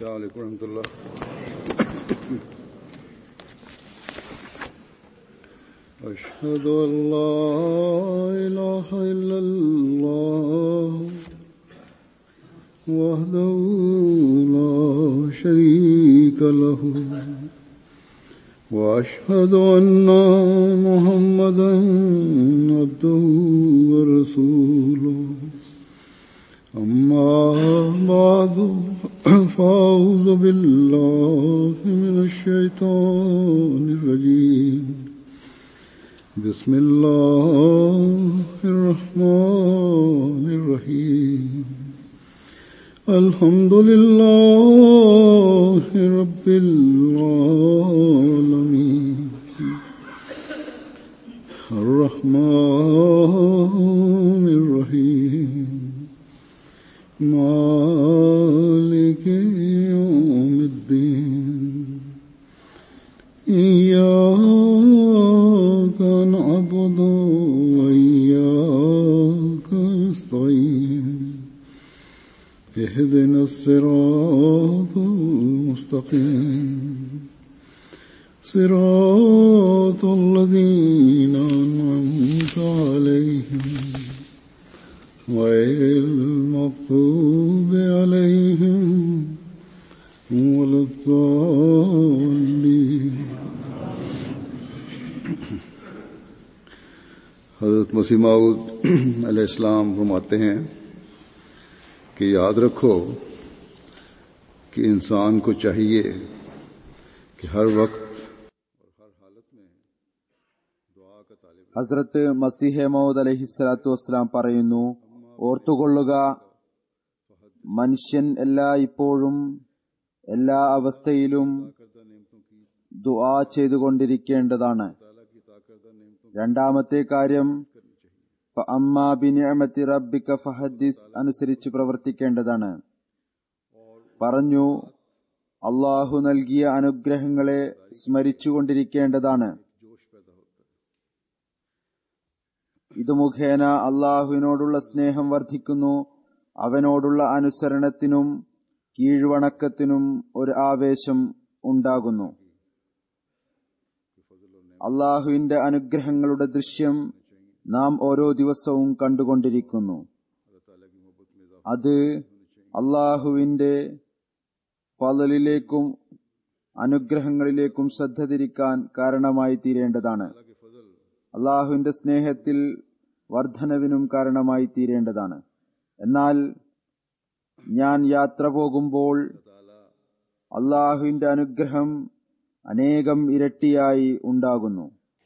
السلام عليكم ورحمة الله أشهد أن لا إله إلا الله وحده لا شريك له وأشهد أن محمدا عبده ورسوله أما بعد فأعوذ بالله من الشيطان الرجيم بسم الله الرحمن الرحيم الحمد لله رب العالمين الرحمن الرحيم مالك يوم الدين إياك نعبد وإياك نستعين اهدنا الصراط المستقيم صراط الذين أنعمت عليهم غير المغضوب عليهم ولا الضالين हजरत मसीह माऊद अलैहिस्सलाम फरमाते हैं कि याद रखो कि इंसान को चाहिए कि हर वक्त और हर हालत में दुआ का तालिब ഹസ്രത്ത് മസിഹെ മൗദ് അലഹി സ്വലാത്തു വസ്സലാം പറയുന്നു ഓർത്തുകൊള്ളുക മനുഷ്യൻ എല്ലാ ഇപ്പോഴും എല്ലാ അവസ്ഥയിലും ദുആ ചെയ്തുകൊണ്ടിരിക്കേണ്ടതാണ് രണ്ടാമത്തെ കാര്യം ഫഅമ്മാ ബിനിഅമത്തി റബ്ബിക ഫഹദ്ദിസ് അനുസരിച്ച് പ്രവർത്തിക്കേണ്ടതാണ് പറഞ്ഞു അള്ളാഹു നൽകിയ അനുഗ്രഹങ്ങളെ സ്മരിച്ചുകൊണ്ടിരിക്കേണ്ടതാണ് ഇത് മുഖേന അള്ളാഹുവിനോടുള്ള സ്നേഹം വർദ്ധിക്കുന്നു അവനോടുള്ള അനുസരണത്തിനും കീഴ്വണക്കത്തിനും ഒരു ആവേശം ഉണ്ടാകുന്നു അള്ളാഹുവിന്റെ അനുഗ്രഹങ്ങളുടെ ദൃശ്യം നാം ഓരോ ദിവസവും കണ്ടുകൊണ്ടിരിക്കുന്നു അത് അള്ളാഹുവിന്റെ ഫലലിലേക്കും അനുഗ്രഹങ്ങളിലേക്കും ശ്രദ്ധ തിരിക്കാൻ കാരണമായി തീരേണ്ടതാണ് അള്ളാഹുവിന്റെ സ്നേഹത്തിൽ വർധനവിനും കാരണമായി തീരേണ്ടതാണ് എന്നാൽ ഞാൻ യാത്ര പോകുമ്പോൾ അള്ളാഹുവിന്റെ അനുഗ്രഹം അനേകം ഇരട്ടിയായി ഉണ്ടാകുന്നു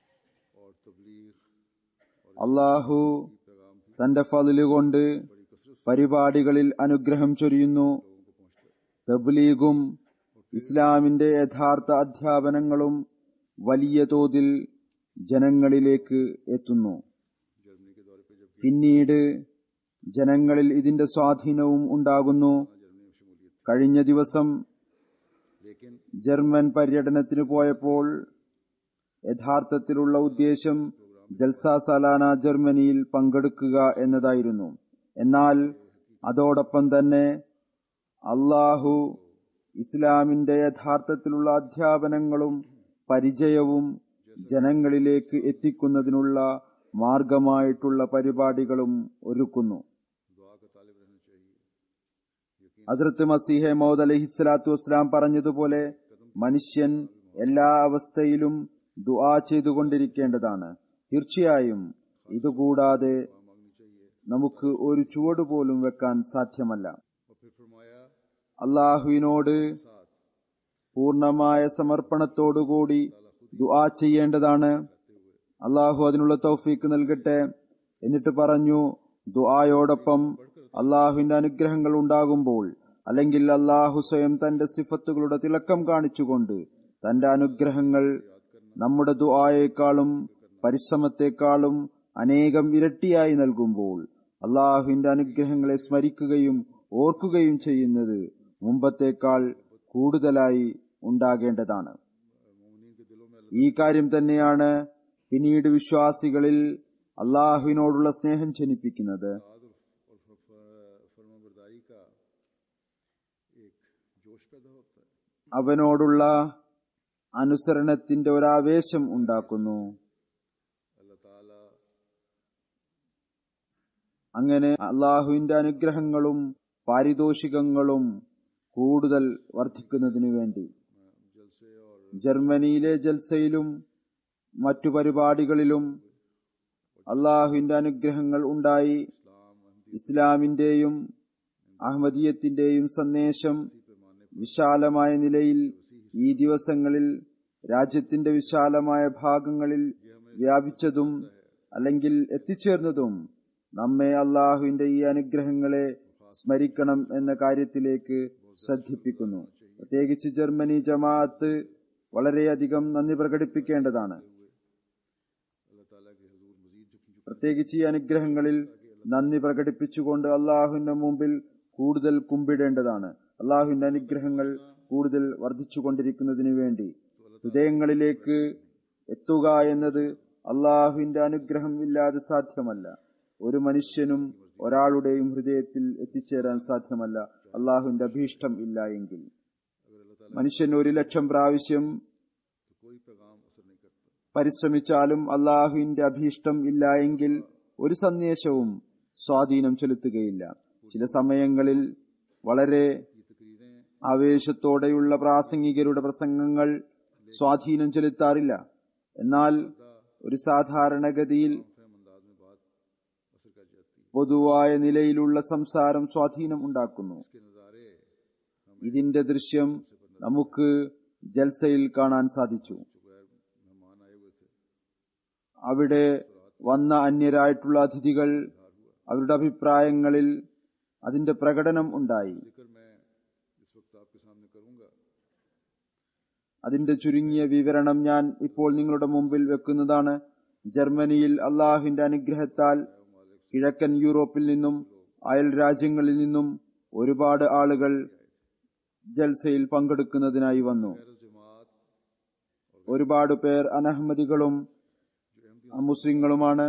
അള്ളാഹു തന്റെ ഫതിലുകൊണ്ട് പരിപാടികളിൽ അനുഗ്രഹം ചൊരിയുന്നു തബ്ലീഗും ഇസ്ലാമിന്റെ യഥാർത്ഥ അധ്യാപനങ്ങളും വലിയ തോതിൽ ജനങ്ങളിലേക്ക് എത്തുന്നു പിന്നീട് ജനങ്ങളിൽ ഇതിന്റെ സ്വാധീനവും ഉണ്ടാകുന്നു കഴിഞ്ഞ ദിവസം ജർമ്മൻ പര്യടനത്തിന് പോയപ്പോൾ യഥാർത്ഥത്തിലുള്ള ഉദ്ദേശം ജൽസ സലാന ജർമ്മനിയിൽ പങ്കെടുക്കുക എന്നതായിരുന്നു എന്നാൽ അതോടൊപ്പം തന്നെ അള്ളാഹു ഇസ്ലാമിന്റെ യഥാർത്ഥത്തിലുള്ള അധ്യാപനങ്ങളും പരിചയവും ജനങ്ങളിലേക്ക് എത്തിക്കുന്നതിനുള്ള മാർഗമായിട്ടുള്ള പരിപാടികളും ഒരുക്കുന്നു ഹസ്രത്ത് മസീഹെ മൗദ് അലഹിസ്ലാത്തു വസ്സലാം പറഞ്ഞതുപോലെ മനുഷ്യൻ എല്ലാ അവസ്ഥയിലും ദുആ ചെയ്തുകൊണ്ടിരിക്കേണ്ടതാണ് തീർച്ചയായും ഇതുകൂടാതെ നമുക്ക് ഒരു ചുവട് പോലും വെക്കാൻ സാധ്യമല്ല അള്ളാഹുവിനോട് പൂർണമായ സമർപ്പണത്തോടുകൂടി ദുആ ചെയ്യേണ്ടതാണ് അള്ളാഹു അതിനുള്ള തൗഫീക്ക് നൽകട്ടെ എന്നിട്ട് പറഞ്ഞു ദുആയോടൊപ്പം അള്ളാഹുവിന്റെ അനുഗ്രഹങ്ങൾ ഉണ്ടാകുമ്പോൾ അല്ലെങ്കിൽ അള്ളാഹു സ്വയം തന്റെ സിഫത്തുകളുടെ തിളക്കം കാണിച്ചുകൊണ്ട് തന്റെ അനുഗ്രഹങ്ങൾ നമ്മുടെ ദുആയേക്കാളും പരിശ്രമത്തെക്കാളും അനേകം ഇരട്ടിയായി നൽകുമ്പോൾ അള്ളാഹുവിന്റെ അനുഗ്രഹങ്ങളെ സ്മരിക്കുകയും ഓർക്കുകയും ചെയ്യുന്നത് മുമ്പത്തേക്കാൾ കൂടുതലായി ഉണ്ടാകേണ്ടതാണ് ഈ കാര്യം തന്നെയാണ് പിന്നീട് വിശ്വാസികളിൽ അള്ളാഹുവിനോടുള്ള സ്നേഹം ജനിപ്പിക്കുന്നത് जोश पैदा होता है അവനോടുള്ള അനുസരണത്തിന്റെ ഒരാവേശം ഉണ്ടാക്കുന്നു अल्लाह ताला അങ്ങനെ അള്ളാഹുവിന്റെ അനുഗ്രഹങ്ങളും പാരിതോഷികങ്ങളും കൂടുതൽ വർദ്ധിക്കുന്നതിനു വേണ്ടി जलसे और ജർമ്മനിയിലെ ജൽസയിലും മറ്റു പരിപാടികളിലും അള്ളാഹുവിന്റെ അനുഗ്രഹങ്ങൾ ഉണ്ടായി इस्लाम अहमदी ഇസ്ലാമിന്റെയും അഹമ്മദീയത്തിന്റെയും സന്ദേശം पैमाने വിശാലമായ നിലയിൽ ഈ ദിവസങ്ങളിൽ രാജ്യത്തിന്റെ വിശാലമായ ഭാഗങ്ങളിൽ വ്യാപിച്ചതും അല്ലെങ്കിൽ എത്തിച്ചേർന്നതും നമ്മെ അള്ളാഹുവിന്റെ ഈ അനുഗ്രഹങ്ങളെ സ്മരിക്കണം എന്ന കാര്യത്തിലേക്ക് ശ്രദ്ധിപ്പിക്കുന്നു പ്രത്യേകിച്ച് ജർമ്മനി ജമാഅത്ത് വളരെയധികം നന്ദി പ്രകടിപ്പിക്കേണ്ടതാണ് अल्लाह ताला के हजूर मजीद झुक झुक പ്രത്യേകിച്ച് ഈ അനുഗ്രഹങ്ങളിൽ നന്ദി പ്രകടിപ്പിച്ചുകൊണ്ട് അള്ളാഹുവിന്റെ മുമ്പിൽ കൂടുതൽ കുമ്പിടേണ്ടതാണ് അള്ളാഹുവിന്റെ അനുഗ്രഹങ്ങൾ കൂടുതൽ വർദ്ധിച്ചുകൊണ്ടിരിക്കുന്നതിനു വേണ്ടി ഹൃദയങ്ങളിലേക്ക് എത്തുക എന്നത് അള്ളാഹുവിന്റെ അനുഗ്രഹം ഇല്ലാതെ സാധ്യമല്ല ഒരു മനുഷ്യനും ഒരാളുടെയും ഹൃദയത്തിൽ എത്തിച്ചേരാൻ സാധ്യമല്ല അള്ളാഹുവിന്റെ അഭീഷ്ടം ഇല്ല എങ്കിൽ अगर अल्लाह ताला മനുഷ്യൻ ഒരു ലക്ഷം പ്രാവശ്യം तो कोई पैगाम असर नहीं करता പരിശ്രമിച്ചാലും അള്ളാഹുവിന്റെ അഭീഷ്ടം ഇല്ല എങ്കിൽ ഒരു സന്ദേശവും സ്വാധീനം ചെലുത്തുകയില്ല ചില സമയങ്ങളിൽ വളരെ ये तकरीरें ആവേശത്തോടെയുള്ള പ്രാസംഗികരുടെ പ്രസംഗങ്ങൾ സ്വാധീനം ചെലുത്താറില്ല എന്നാൽ ഒരു സാധാരണഗതിയിൽ फहम अंदाज में बात असर कर जाती है പൊതുവായ നിലയിലുള്ള സംസാരം സ്വാധീനം ഉണ്ടാക്കുന്നു इसके नज़ारे हम ഇതിന്റെ ദൃശ്യം നമുക്ക് ജൽസയിൽ കാണാൻ സാധിച്ചു जो गैर मेहमान आए हुए थे അവിടെ വന്ന അന്യരായിട്ടുള്ള അതിഥികൾ അവരുടെ അഭിപ്രായങ്ങളിൽ അതിന്റെ പ്രകടനം ഉണ്ടായി जिक्र मैं इस वक्त आपके सामने करूंगा അതിന്റെ ചുരുങ്ങിയ വിവരണം ഞാൻ ഇപ്പോൾ നിങ്ങളുടെ മുമ്പിൽ വെക്കുന്നതാണ് ജർമ്മനിയിൽ അള്ളാഹുവിന്റെ അനുഗ്രഹത്താൽ കിഴക്കൻ യൂറോപ്പിൽ നിന്നും അയൽ രാജ്യങ്ങളിൽ നിന്നും ഒരുപാട് ആളുകൾ ജൽസയിൽ പങ്കെടുക്കുന്നതിനായി വന്നു गैर जमात ഒരുപാട് പേർ അനഹമ്മദികളും മുസ്ലിങ്ങളുമാണ്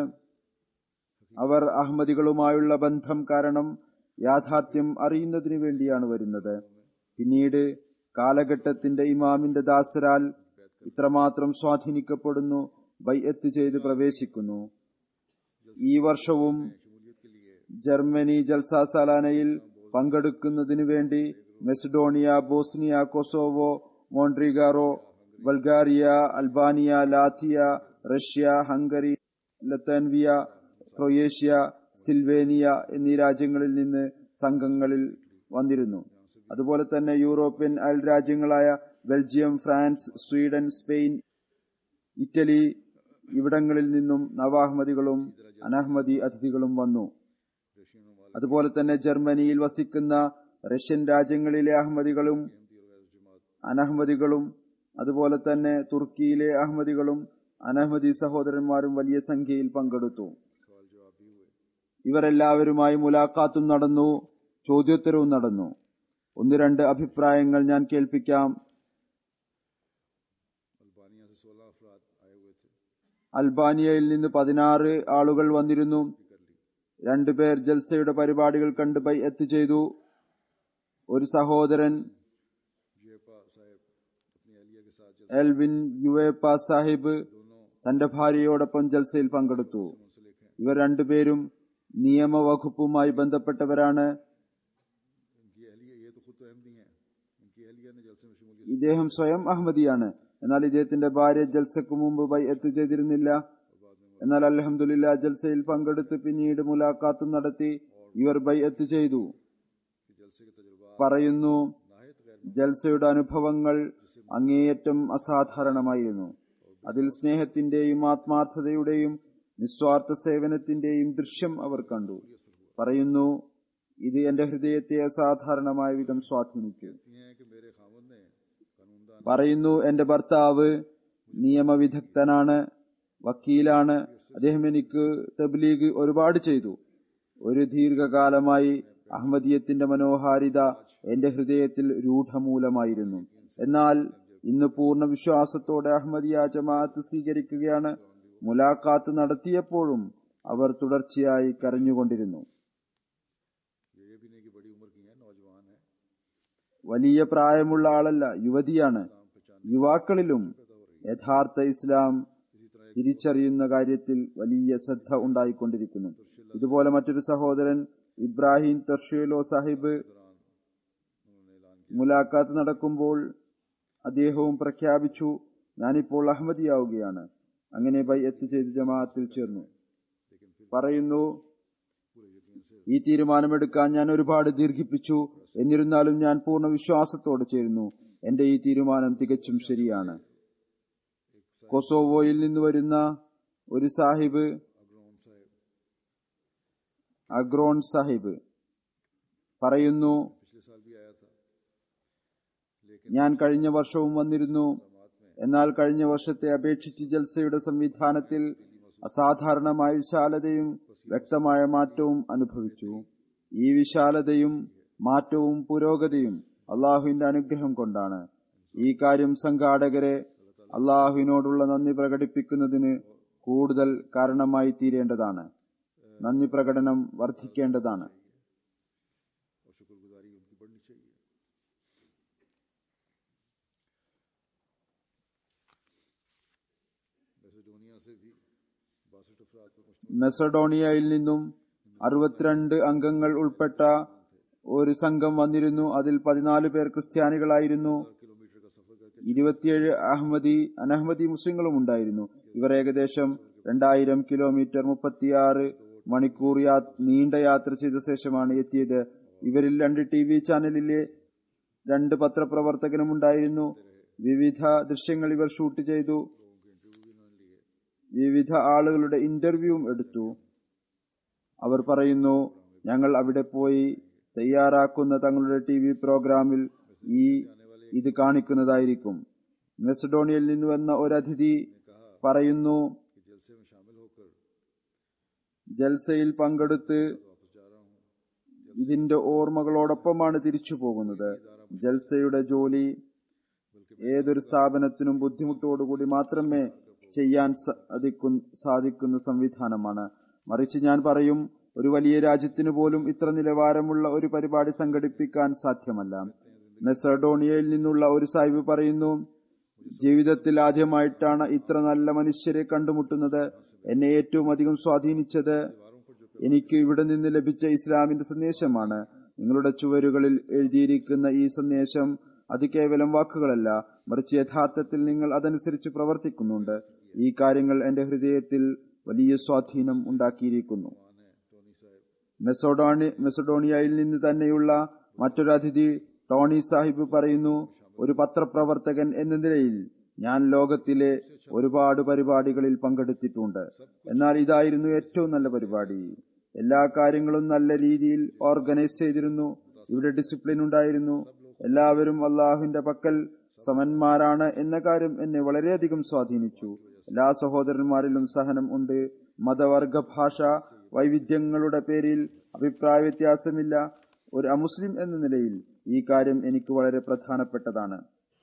അവർ അഹമ്മദികളുമായുള്ള ബന്ധം കാരണം യാഥാർത്ഥ്യം അറിയുന്നതിന് വേണ്ടിയാണ് വരുന്നത് പിന്നീട് കാലഘട്ടത്തിന്റെ ഇമാമിന്റെ ദാസരാൽ ഇത്രമാത്രം സ്വാധീനിക്കപ്പെടുന്നു ബൈഅത്ത് ചെയ്ത് പ്രവേശിക്കുന്നു ഈ വർഷവും शमूलियत के लिए ജർമ്മനി ജൽസ സലാനയിൽ പങ്കെടുക്കുന്നതിനു വേണ്ടി Macedonia Bosnia Kosovo Montenegro Bulgaria Albania Latvia Russia Hungary Lithuania Croatia Slovenia എന്നീ രാജ്യങ്ങളിൽ നിന്ന് സംഘങ്ങളിൽ വന്നിരുന്നു അതുപോലെ തന്നെ യൂറോപ്യൻ അയൽ രാജ്യങ്ങളായ Belgium France Sweden Spain Italy ഇവിടങ്ങളിൽ നിന്നും നവാഹ്മദികളും അനഹ്മദി അതിഥികളും വന്നു रशियन ममालिक അതുപോലെ തന്നെ ജർമ്മനിയിൽ വസിക്കുന്ന റഷ്യൻ രാജ്യങ്ങളിലെ അഹമ്മദികളും अहमदी और गैर जमात അനഹമ്മദികളും അതുപോലെ തന്നെ തുർക്കിയിലെ അഹമ്മദികളും അനഹമ്മദി സഹോദരന്മാരും വലിയ സംഖ്യയിൽ പങ്കെടുത്തു सवाल जवाब भी हुए ഇവരെല്ലാവരുമായി മുലാഖാത്തും നടന്നു ചോദ്യോത്തരവും നടന്നു ഒന്ന് രണ്ട് അഭിപ്രായങ്ങൾ ഞാൻ കേൾപ്പിക്കാം अल्बानिया से सोलह अफराद आए हुए थे അൽബാനിയയിൽ നിന്ന് പതിനാറ് ആളുകൾ വന്നിരുന്നു कर ली രണ്ടുപേർ ജൽസയുടെ പരിപാടികൾ കണ്ട് ബൈ എത്ത് ചെയ്തു ഒരു സഹോദരൻ जेपा साहब अपनी अहलिया के साथ जलसे എൽവിൻ യുവേപ്പ സാഹിബ് दोनों തന്റെ ഭാര്യയോടൊപ്പം ജൽസയിൽ പങ്കെടുത്തു मुंसलिक हैं ഇവർ രണ്ടുപേരും നിയമവകുപ്പുമായി ബന്ധപ്പെട്ടവരാണ് इनकी अहलिया ये तो खुद तो अहमदी हैं इनकी अहलिया ने जलसे में शमूलियत ഇദ്ദേഹം സ്വയം അഹമ്മദിയാണ് എന്നാൽ ഇദ്ദേഹത്തിന്റെ ഭാര്യ ജൽസക്ക് മുമ്പ് ബൈ എത്ത് ചെയ്തിരുന്നില്ല എന്നാൽ അലഹമുല്ല ജൽസയിൽ പങ്കെടുത്ത് പിന്നീട് മുലാഖാത്തും നടത്തി ഇവർ ബൈ എത്ത് ചെയ്തു कि जलसे के तजुर्बा പറയുന്നു नाहित गैर ജൽസയുടെ അനുഭവങ്ങൾ അങ്ങേയറ്റം അസാധാരണമായിരുന്നു അതിൽ സ്നേഹത്തിന്റെയും ആത്മാർത്ഥതയുടെയും നിസ്വാർത്ഥ സേവനത്തിന്റെയും ദൃശ്യം അവർ കണ്ടു പറയുന്നു ഇത് എന്റെ ഹൃദയത്തെ അസാധാരണമായ വിധം സ്വാധീനിച്ചു कहती हैं कि मेरे खामद ने कानूनदान പറയുന്നു എന്റെ ഭർത്താവ് നിയമവിദഗ്ധനാണ് വക്കീലാണ് അദ്ദേഹം എനിക്ക് തബ്ലീഗ് ഒരുപാട് ചെയ്തു ഒരു ദീർഘകാലമായി അഹമ്മദീയത്തിന്റെ മനോഹാരിത എന്റെ ഹൃദയത്തിൽ രൂഢമൂലമായിരുന്നു എന്നാൽ ഇന്ന് പൂർണ്ണ വിശ്വാസത്തോടെ അഹമ്മദിയ ജമാഅത്ത് സ്വീകരിക്കുകയാണ് മുലാഖാത്ത് നടത്തിയപ്പോഴും അവർ തുടർച്ചയായി കരഞ്ഞുകൊണ്ടിരുന്നു ये भी नहीं कि बड़ी उम्र की हैं नौजवान हैं വലിയ പ്രായമുള്ള ആളല്ല യുവതിയാണ് യുവാക്കളിലും യഥാർത്ഥ ഇസ്ലാം തിരിച്ചറിയുന്ന കാര്യത്തിൽ വലിയ ശ്രദ്ധ ഉണ്ടായിക്കൊണ്ടിരിക്കുന്നു ഇതുപോലെ മറ്റൊരു സഹോദരൻ ഇബ്രാഹിം തർഷേലോ സാഹിബ് മുലാഖാത്ത് നടക്കുമ്പോൾ അദ്ദേഹവും പ്രഖ്യാപിച്ചു ഞാനിപ്പോൾ അഹമ്മദിയാവുകയാണ് അങ്ങനെ ബൈ എത്ത് ചെയ്ത് ജമാഅത്തിൽ ചേർന്നു പറയുന്നു ഈ തീരുമാനമെടുക്കാൻ ഞാൻ ഒരുപാട് ദീർഘിപ്പിച്ചു എന്നിരുന്നാലും ഞാൻ പൂർണ്ണ വിശ്വാസത്തോടെ ചേരുന്നു എന്റെ ഈ തീരുമാനം തികച്ചും ശരിയാണ് കൊസോവോയിൽ നിന്ന് വരുന്ന ഒരു സാഹിബ് അഗ്രോൺ സാഹിബ് പറയുന്നു ഞാൻ കഴിഞ്ഞ വർഷവും വന്നിരുന്നു എന്നാൽ കഴിഞ്ഞ വർഷത്തെ അപേക്ഷിച്ച് ജൽസയുടെ സംവിധാനത്തിൽ അസാധാരണമായ വിശാലതയും വ്യക്തമായ മാറ്റവും അനുഭവിച്ചു ഈ വിശാലതയും മാറ്റവും പുരോഗതിയും അള്ളാഹുവിന്റെ അനുഗ്രഹം കൊണ്ടാണ് ഈ കാര്യം സംഘാടകരെ അള്ളാഹുവിനോടുള്ള നന്ദി പ്രകടിപ്പിക്കുന്നതിന് കൂടുതൽ കാരണമായി തീരേണ്ടതാണ് നന്ദി പ്രകടനം വർദ്ധിക്കേണ്ടതാണ് और शुक्रगुजारी उनकी बढ़नी चाहिए मैसेडोनिया से भी बासठ अफराद पर मुश्तमिल മെസഡോണിയയിൽ നിന്നും അറുപത്തിരണ്ട് അംഗങ്ങൾ ഉൾപ്പെട്ട ഒരു സംഘം വന്നിരുന്നു അതിൽ പതിനാല് പേർ ക്രിസ്ത്യാനികളായിരുന്നു किलोमीटर का सफर करके ഇരുപത്തിയേഴ് അഹമ്മദി അനഹമ്മദി മുസ്ലിങ്ങളും ഉണ്ടായിരുന്നു ഇവർ ഏകദേശം രണ്ടായിരം കിലോമീറ്റർ മുപ്പത്തിയാറ് മണിക്കൂർ യാ- നീണ്ട യാത്ര ചെയ്ത ശേഷമാണ് എത്തിയത് ഇവരിൽ രണ്ട് ടി വി ചാനലിലെ രണ്ട് പത്രപ്രവർത്തകനും ഉണ്ടായിരുന്നു വിവിധ ദൃശ്യങ്ങൾ ഇവർ ഷൂട്ട് ചെയ്തു വിവിധ ആളുകളുടെ ഇന്റർവ്യൂവും എടുത്തു അവർ പറയുന്നു ഞങ്ങൾ അവിടെ പോയി തയ്യാറാക്കുന്ന തങ്ങളുടെ ടി വി പ്രോഗ്രാമിൽ ഈ ഇത് കാണിക്കുന്നതായിരിക്കും മെസഡോണിയയിൽ നിന്ന് വന്ന ഒരു അതിഥി പറയുന്നു कि जलसे में शामिल होकर ജൽസയിൽ പങ്കെടുത്ത് वापस जा रहा हूँ ഇതിന്റെ ഓർമ്മകളോടൊപ്പമാണ് തിരിച്ചു പോകുന്നത് ജൽസയുടെ ജോലി ഏതൊരു സ്ഥാപനത്തിനും ബുദ്ധിമുട്ടോടുകൂടി മാത്രമേ ചെയ്യാൻ സാധിക്കു- സാധിക്കുന്ന സംവിധാനമാണ് മറിച്ച് ഞാൻ പറയും ഒരു വലിയ രാജ്യത്തിനു പോലും ഇത്ര നിലവാരമുള്ള ഒരു പരിപാടി സംഘടിപ്പിക്കാൻ സാധ്യമല്ല മെസഡോണിയയിൽ നിന്നുള്ള ഒരു സാഹിബ് പറയുന്നു ജീവിതത്തിൽ ആദ്യമായിട്ടാണ് ഇത്ര നല്ല മനുഷ്യരെ കണ്ടുമുട്ടുന്നത് എന്നെ ഏറ്റവും അധികം സ്വാധീനിച്ചത് എനിക്ക് ഇവിടെ നിന്ന് ലഭിച്ച ഇസ്ലാമിന്റെ സന്ദേശമാണ് നിങ്ങളുടെ ചുവരുകളിൽ എഴുതിയിരിക്കുന്ന ഈ സന്ദേശം അത് കേവലം വാക്കുകളല്ല മറിച്ച് യഥാർത്ഥത്തിൽ നിങ്ങൾ അതനുസരിച്ച് പ്രവർത്തിക്കുന്നുണ്ട് ഈ കാര്യങ്ങൾ എന്റെ ഹൃദയത്തിൽ വലിയ സ്വാധീനം ഉണ്ടാക്കിയിരിക്കുന്നു മെസോഡോണി മെസഡോണിയയിൽ നിന്ന് തന്നെയുള്ള മറ്റൊരു അതിഥി ടോണി സാഹിബ് പറയുന്നു ഒരു പത്രപ്രവർത്തകൻ എന്ന നിലയിൽ ഞാൻ ലോകത്തിലെ ഒരുപാട് പരിപാടികളിൽ പങ്കെടുത്തിട്ടുണ്ട് എന്നാൽ ഇതായിരുന്നു ഏറ്റവും നല്ല പരിപാടി എല്ലാ കാര്യങ്ങളും നല്ല രീതിയിൽ ഓർഗനൈസ് ചെയ്തിരുന്നു ഇവിടെ ഡിസിപ്ലിൻ ഉണ്ടായിരുന്നു എല്ലാവരും അള്ളാഹുവിന്റെ പക്കൽ സമന്മാരാണ് എന്ന കാര്യം എന്നെ വളരെയധികം സ്വാധീനിച്ചു എല്ലാ സഹോദരന്മാരിലും സഹനം ഉണ്ട് മതവർഗ ഭാഷ വൈവിധ്യങ്ങളുടെ പേരിൽ അഭിപ്രായ വ്യത്യാസമില്ല ഒരു അമുസ്ലിം എന്ന നിലയിൽ ഈ കാര്യം എനിക്ക് വളരെ പ്രധാനപ്പെട്ടതാണ്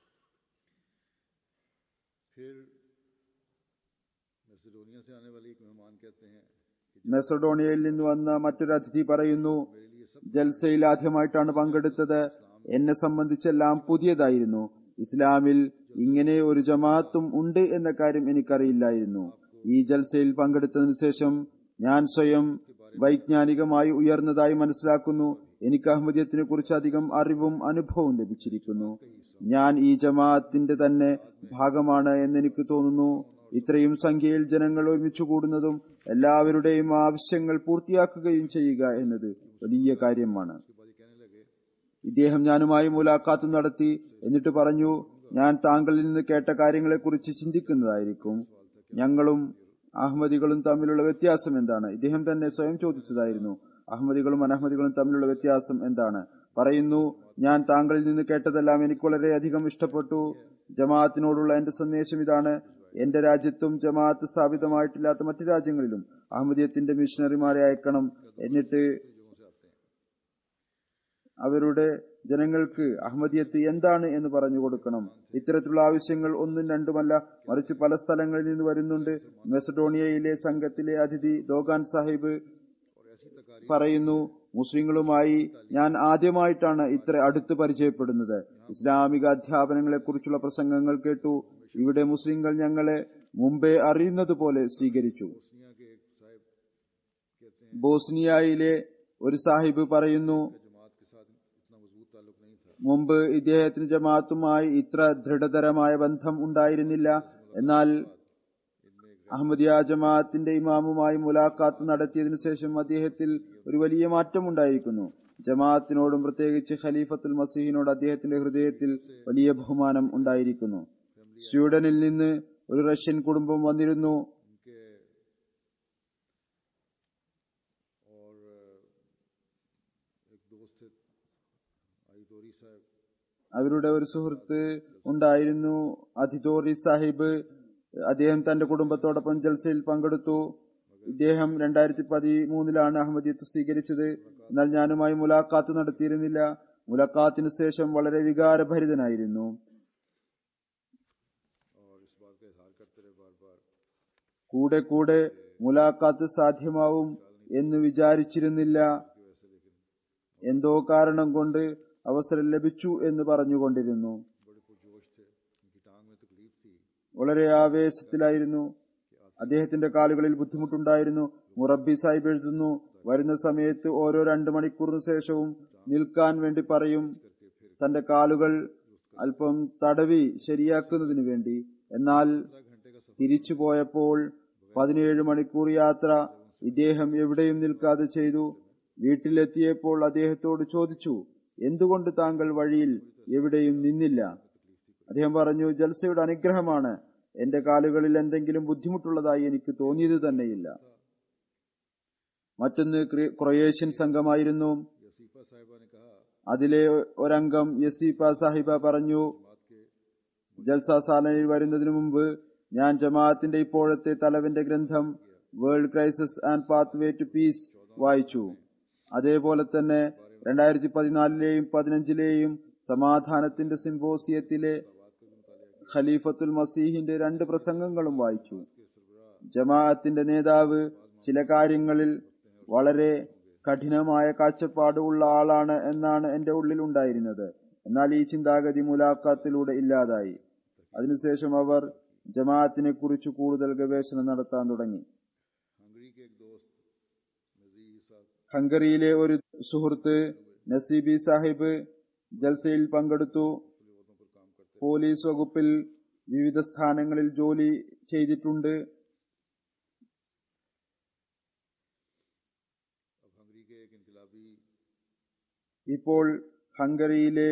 फिर मैसेडोनिया से आने वाले एक मेहमान कहते हैं कि മെസഡോണിയയിൽ നിന്ന് വന്ന മറ്റൊരു അതിഥി പറയുന്നു ജൽസയിൽ ആദ്യമായിട്ടാണ് പങ്കെടുത്തത് എന്നെ സംബന്ധിച്ചെല്ലാം പുതിയതായിരുന്നു ഇസ്ലാമിൽ ഇങ്ങനെ ഒരു ജമാഅത്തും ഉണ്ട് എന്ന കാര്യം എനിക്കറിയില്ലായിരുന്നു ഈ ജൽസയിൽ പങ്കെടുത്തതിനു ശേഷം ഞാൻ സ്വയം വൈജ്ഞാനികമായി ഉയർന്നതായി മനസ്സിലാക്കുന്നു എനിക്ക് അഹമ്മദിയത്തിനെ കുറിച്ച് അധികം അറിവും അനുഭവവും ലഭിച്ചിരിക്കുന്നു ഞാൻ ഈ ജമാഅത്തിന്റെ തന്നെ ഭാഗമാണ് എന്നെനിക്ക് തോന്നുന്നു ഇത്രയും സംഖ്യയിൽ ജനങ്ങൾ ഒരുമിച്ചു കൂടുന്നതും എല്ലാവരുടെയും ആവശ്യങ്ങൾ പൂർത്തിയാക്കുകയും ചെയ്യുക എന്നത് വലിയ കാര്യമാണ് ഇദ്ദേഹം ഞാനുമായി മുലാഖാത്ത് നടത്തി എന്നിട്ട് പറഞ്ഞു ഞാൻ താങ്കളിൽ നിന്ന് കേട്ട കാര്യങ്ങളെക്കുറിച്ച് ചിന്തിക്കുന്നതായിരിക്കും ഞങ്ങളും അഹമ്മദികളും തമ്മിലുള്ള വ്യത്യാസം എന്താണ് ഇദ്ദേഹം തന്നെ സ്വയം ചോദിച്ചതായിരുന്നു അഹമ്മദികളും അനഹമ്മദികളും തമ്മിലുള്ള വ്യത്യാസം എന്താണ് പറയുന്നു ഞാൻ താങ്കളിൽ നിന്ന് കേട്ടതെല്ലാം എനിക്ക് വളരെയധികം ഇഷ്ടപ്പെട്ടു ജമാഅത്തിനോടുള്ള എന്റെ സന്ദേശം ഇതാണ് എന്റെ രാജ്യത്തും ജമാഅത്ത് സ്ഥാപിതമായിട്ടില്ലാത്ത മറ്റു രാജ്യങ്ങളിലും അഹമ്മദിയത്തിന്റെ മിഷണറിമാരെ അയക്കണം എന്നിട്ട് അവരുടെ ജനങ്ങൾക്ക് അഹമ്മദിയത്ത് എന്താണ് എന്ന് പറഞ്ഞു കൊടുക്കണം ഇത്തരത്തിലുള്ള ആവശ്യങ്ങൾ ഒന്നും രണ്ടുമല്ല മറിച്ച് പല സ്ഥലങ്ങളിൽ നിന്ന് വരുന്നുണ്ട് മെസഡോണിയയിലെ സംഘത്തിലെ അതിഥി ദോഗാൻ സാഹിബ് പറയുന്നു മുസ്ലിങ്ങളുമായി ഞാൻ ആദ്യമായിട്ടാണ് ഇത്ര അടുത്ത് പരിചയപ്പെടുന്നത് ഇസ്ലാമിക അധ്യാപനങ്ങളെ കുറിച്ചുള്ള പ്രസംഗങ്ങൾ കേട്ടു ഇവിടെ മുസ്ലിങ്ങൾ ഞങ്ങളെ മുമ്പേ അറിയുന്നത് പോലെ സ്വീകരിച്ചു ബോസ്നിയയിലെ ഒരു സാഹിബ് പറയുന്നു മുമ്പ് ഇദ്ദേഹത്തിന് ജമാഅത്തുമായി ഇത്ര ദൃഢതരമായ ബന്ധം ഉണ്ടായിരുന്നില്ല എന്നാൽ അഹമ്മദിയ ജമാഅത്തിന്റെ ഇമാമുമായി മുലാഖാത്ത് നടത്തിയതിനു ശേഷം അദ്ദേഹത്തിൽ ഒരു വലിയ മാറ്റം ഉണ്ടായിരിക്കുന്നു ജമാഅത്തിനോടും പ്രത്യേകിച്ച് ഖലീഫത്തുൽ മസീഹിനോട് അദ്ദേഹത്തിന്റെ ഹൃദയത്തിൽ വലിയ ബഹുമാനം ഉണ്ടായിരിക്കുന്നു സ്വീഡനിൽ നിന്ന് ഒരു റഷ്യൻ കുടുംബം വന്നിരുന്നു അവരുടെ ഒരു സുഹൃത്ത് ഉണ്ടായിരുന്നു അതിതോറി സാഹിബ് അദ്ദേഹം തന്റെ കുടുംബത്തോടൊപ്പം ജൽസയിൽ പങ്കെടുത്തു ഇദ്ദേഹം രണ്ടായിരത്തി പതിമൂന്നിലാണ് അഹമ്മദിയത്ത് സ്വീകരിച്ചത് എന്നാൽ ഞാനുമായി മുലാഖാത്ത് നടത്തിയിരുന്നില്ല മുലാഖാത്തിന് ശേഷം വളരെ വികാരഭരിതനായിരുന്നു കൂടെ കൂടെ മുലാഖാത്ത് സാധ്യമാവും എന്ന് വിചാരിച്ചിരുന്നില്ല എന്തോ കാരണം കൊണ്ട് അവസരം ലഭിച്ചു എന്ന് പറഞ്ഞുകൊണ്ടിരുന്നു വളരെ ആവേശത്തിലായിരുന്നു അദ്ദേഹത്തിന്റെ കാലുകളിൽ ബുദ്ധിമുട്ടുണ്ടായിരുന്നു മുറബി സാഹിബ് എഴുതുന്നു വരുന്ന സമയത്ത് ഓരോ രണ്ടു മണിക്കൂറിന് ശേഷവും നിൽക്കാൻ വേണ്ടി പറയും തന്റെ കാലുകൾ അല്പം തടവി ശരിയാക്കുന്നതിന് വേണ്ടി എന്നാൽ തിരിച്ചു പോയപ്പോൾ പതിനേഴ് മണിക്കൂർ യാത്ര ഇദ്ദേഹം എവിടെയും നിൽക്കാതെ ചെയ്തു വീട്ടിലെത്തിയപ്പോൾ അദ്ദേഹത്തോട് ചോദിച്ചു എന്തുകൊണ്ട് താങ്കൾ വഴിയിൽ എവിടെയും നിന്നില്ല അദ്ദേഹം പറഞ്ഞു ജൽസയുടെ അനുഗ്രഹമാണ് എന്റെ കാലുകളിൽ എന്തെങ്കിലും ബുദ്ധിമുട്ടുള്ളതായി എനിക്ക് തോന്നിയത് തന്നെയില്ല മറ്റൊന്ന് ക്രൊയേഷ്യൻ സംഘമായിരുന്നു അതിലെ ഒരംഗം യസീഫ സാഹിബ പറഞ്ഞു ജൽസ സാലനിൽ വരുന്നതിനു മുമ്പ് ഞാൻ ജമാഅത്തിന്റെ ഇപ്പോഴത്തെ തലവന്റെ ഗ്രന്ഥം world crisis and pathway to peace വായിച്ചു അതേപോലെ തന്നെ രണ്ടായിരത്തി പതിനാലിലെയും പതിനഞ്ചിലെയും സമാധാനത്തിന്റെ സിംബോസിയത്തിലെ ഖലീഫത്തുൽ മസീഹിന്റെ രണ്ട് പ്രസംഗങ്ങളും വായിച്ചു ജമാഅത്തിന്റെ നേതാവ് ചില കാര്യങ്ങളിൽ വളരെ കഠിനമായ കാഴ്ചപ്പാട് ഉള്ള ആളാണ് എന്നാണ് എന്റെ ഉള്ളിൽ ഉണ്ടായിരുന്നത് എന്നാൽ ഈ ചിന്താഗതി മുലാഖാത്തിലൂടെ ഇല്ലാതായി അതിനുശേഷം അവർ ജമാഅത്തിനെ കുറിച്ച് കൂടുതൽ ഗവേഷണം നടത്താൻ തുടങ്ങി ഹംഗറിയിലെ ഒരു സുഹൃത്ത് നസീബി സാഹിബ് ജൽസയിൽ പങ്കെടുത്തു പോലീസ് വകുപ്പിൽ വിവിധ സ്ഥാനങ്ങളിൽ ജോലി ചെയ്തിട്ടുണ്ട് ഇപ്പോൾ ഹംഗറിയിലെ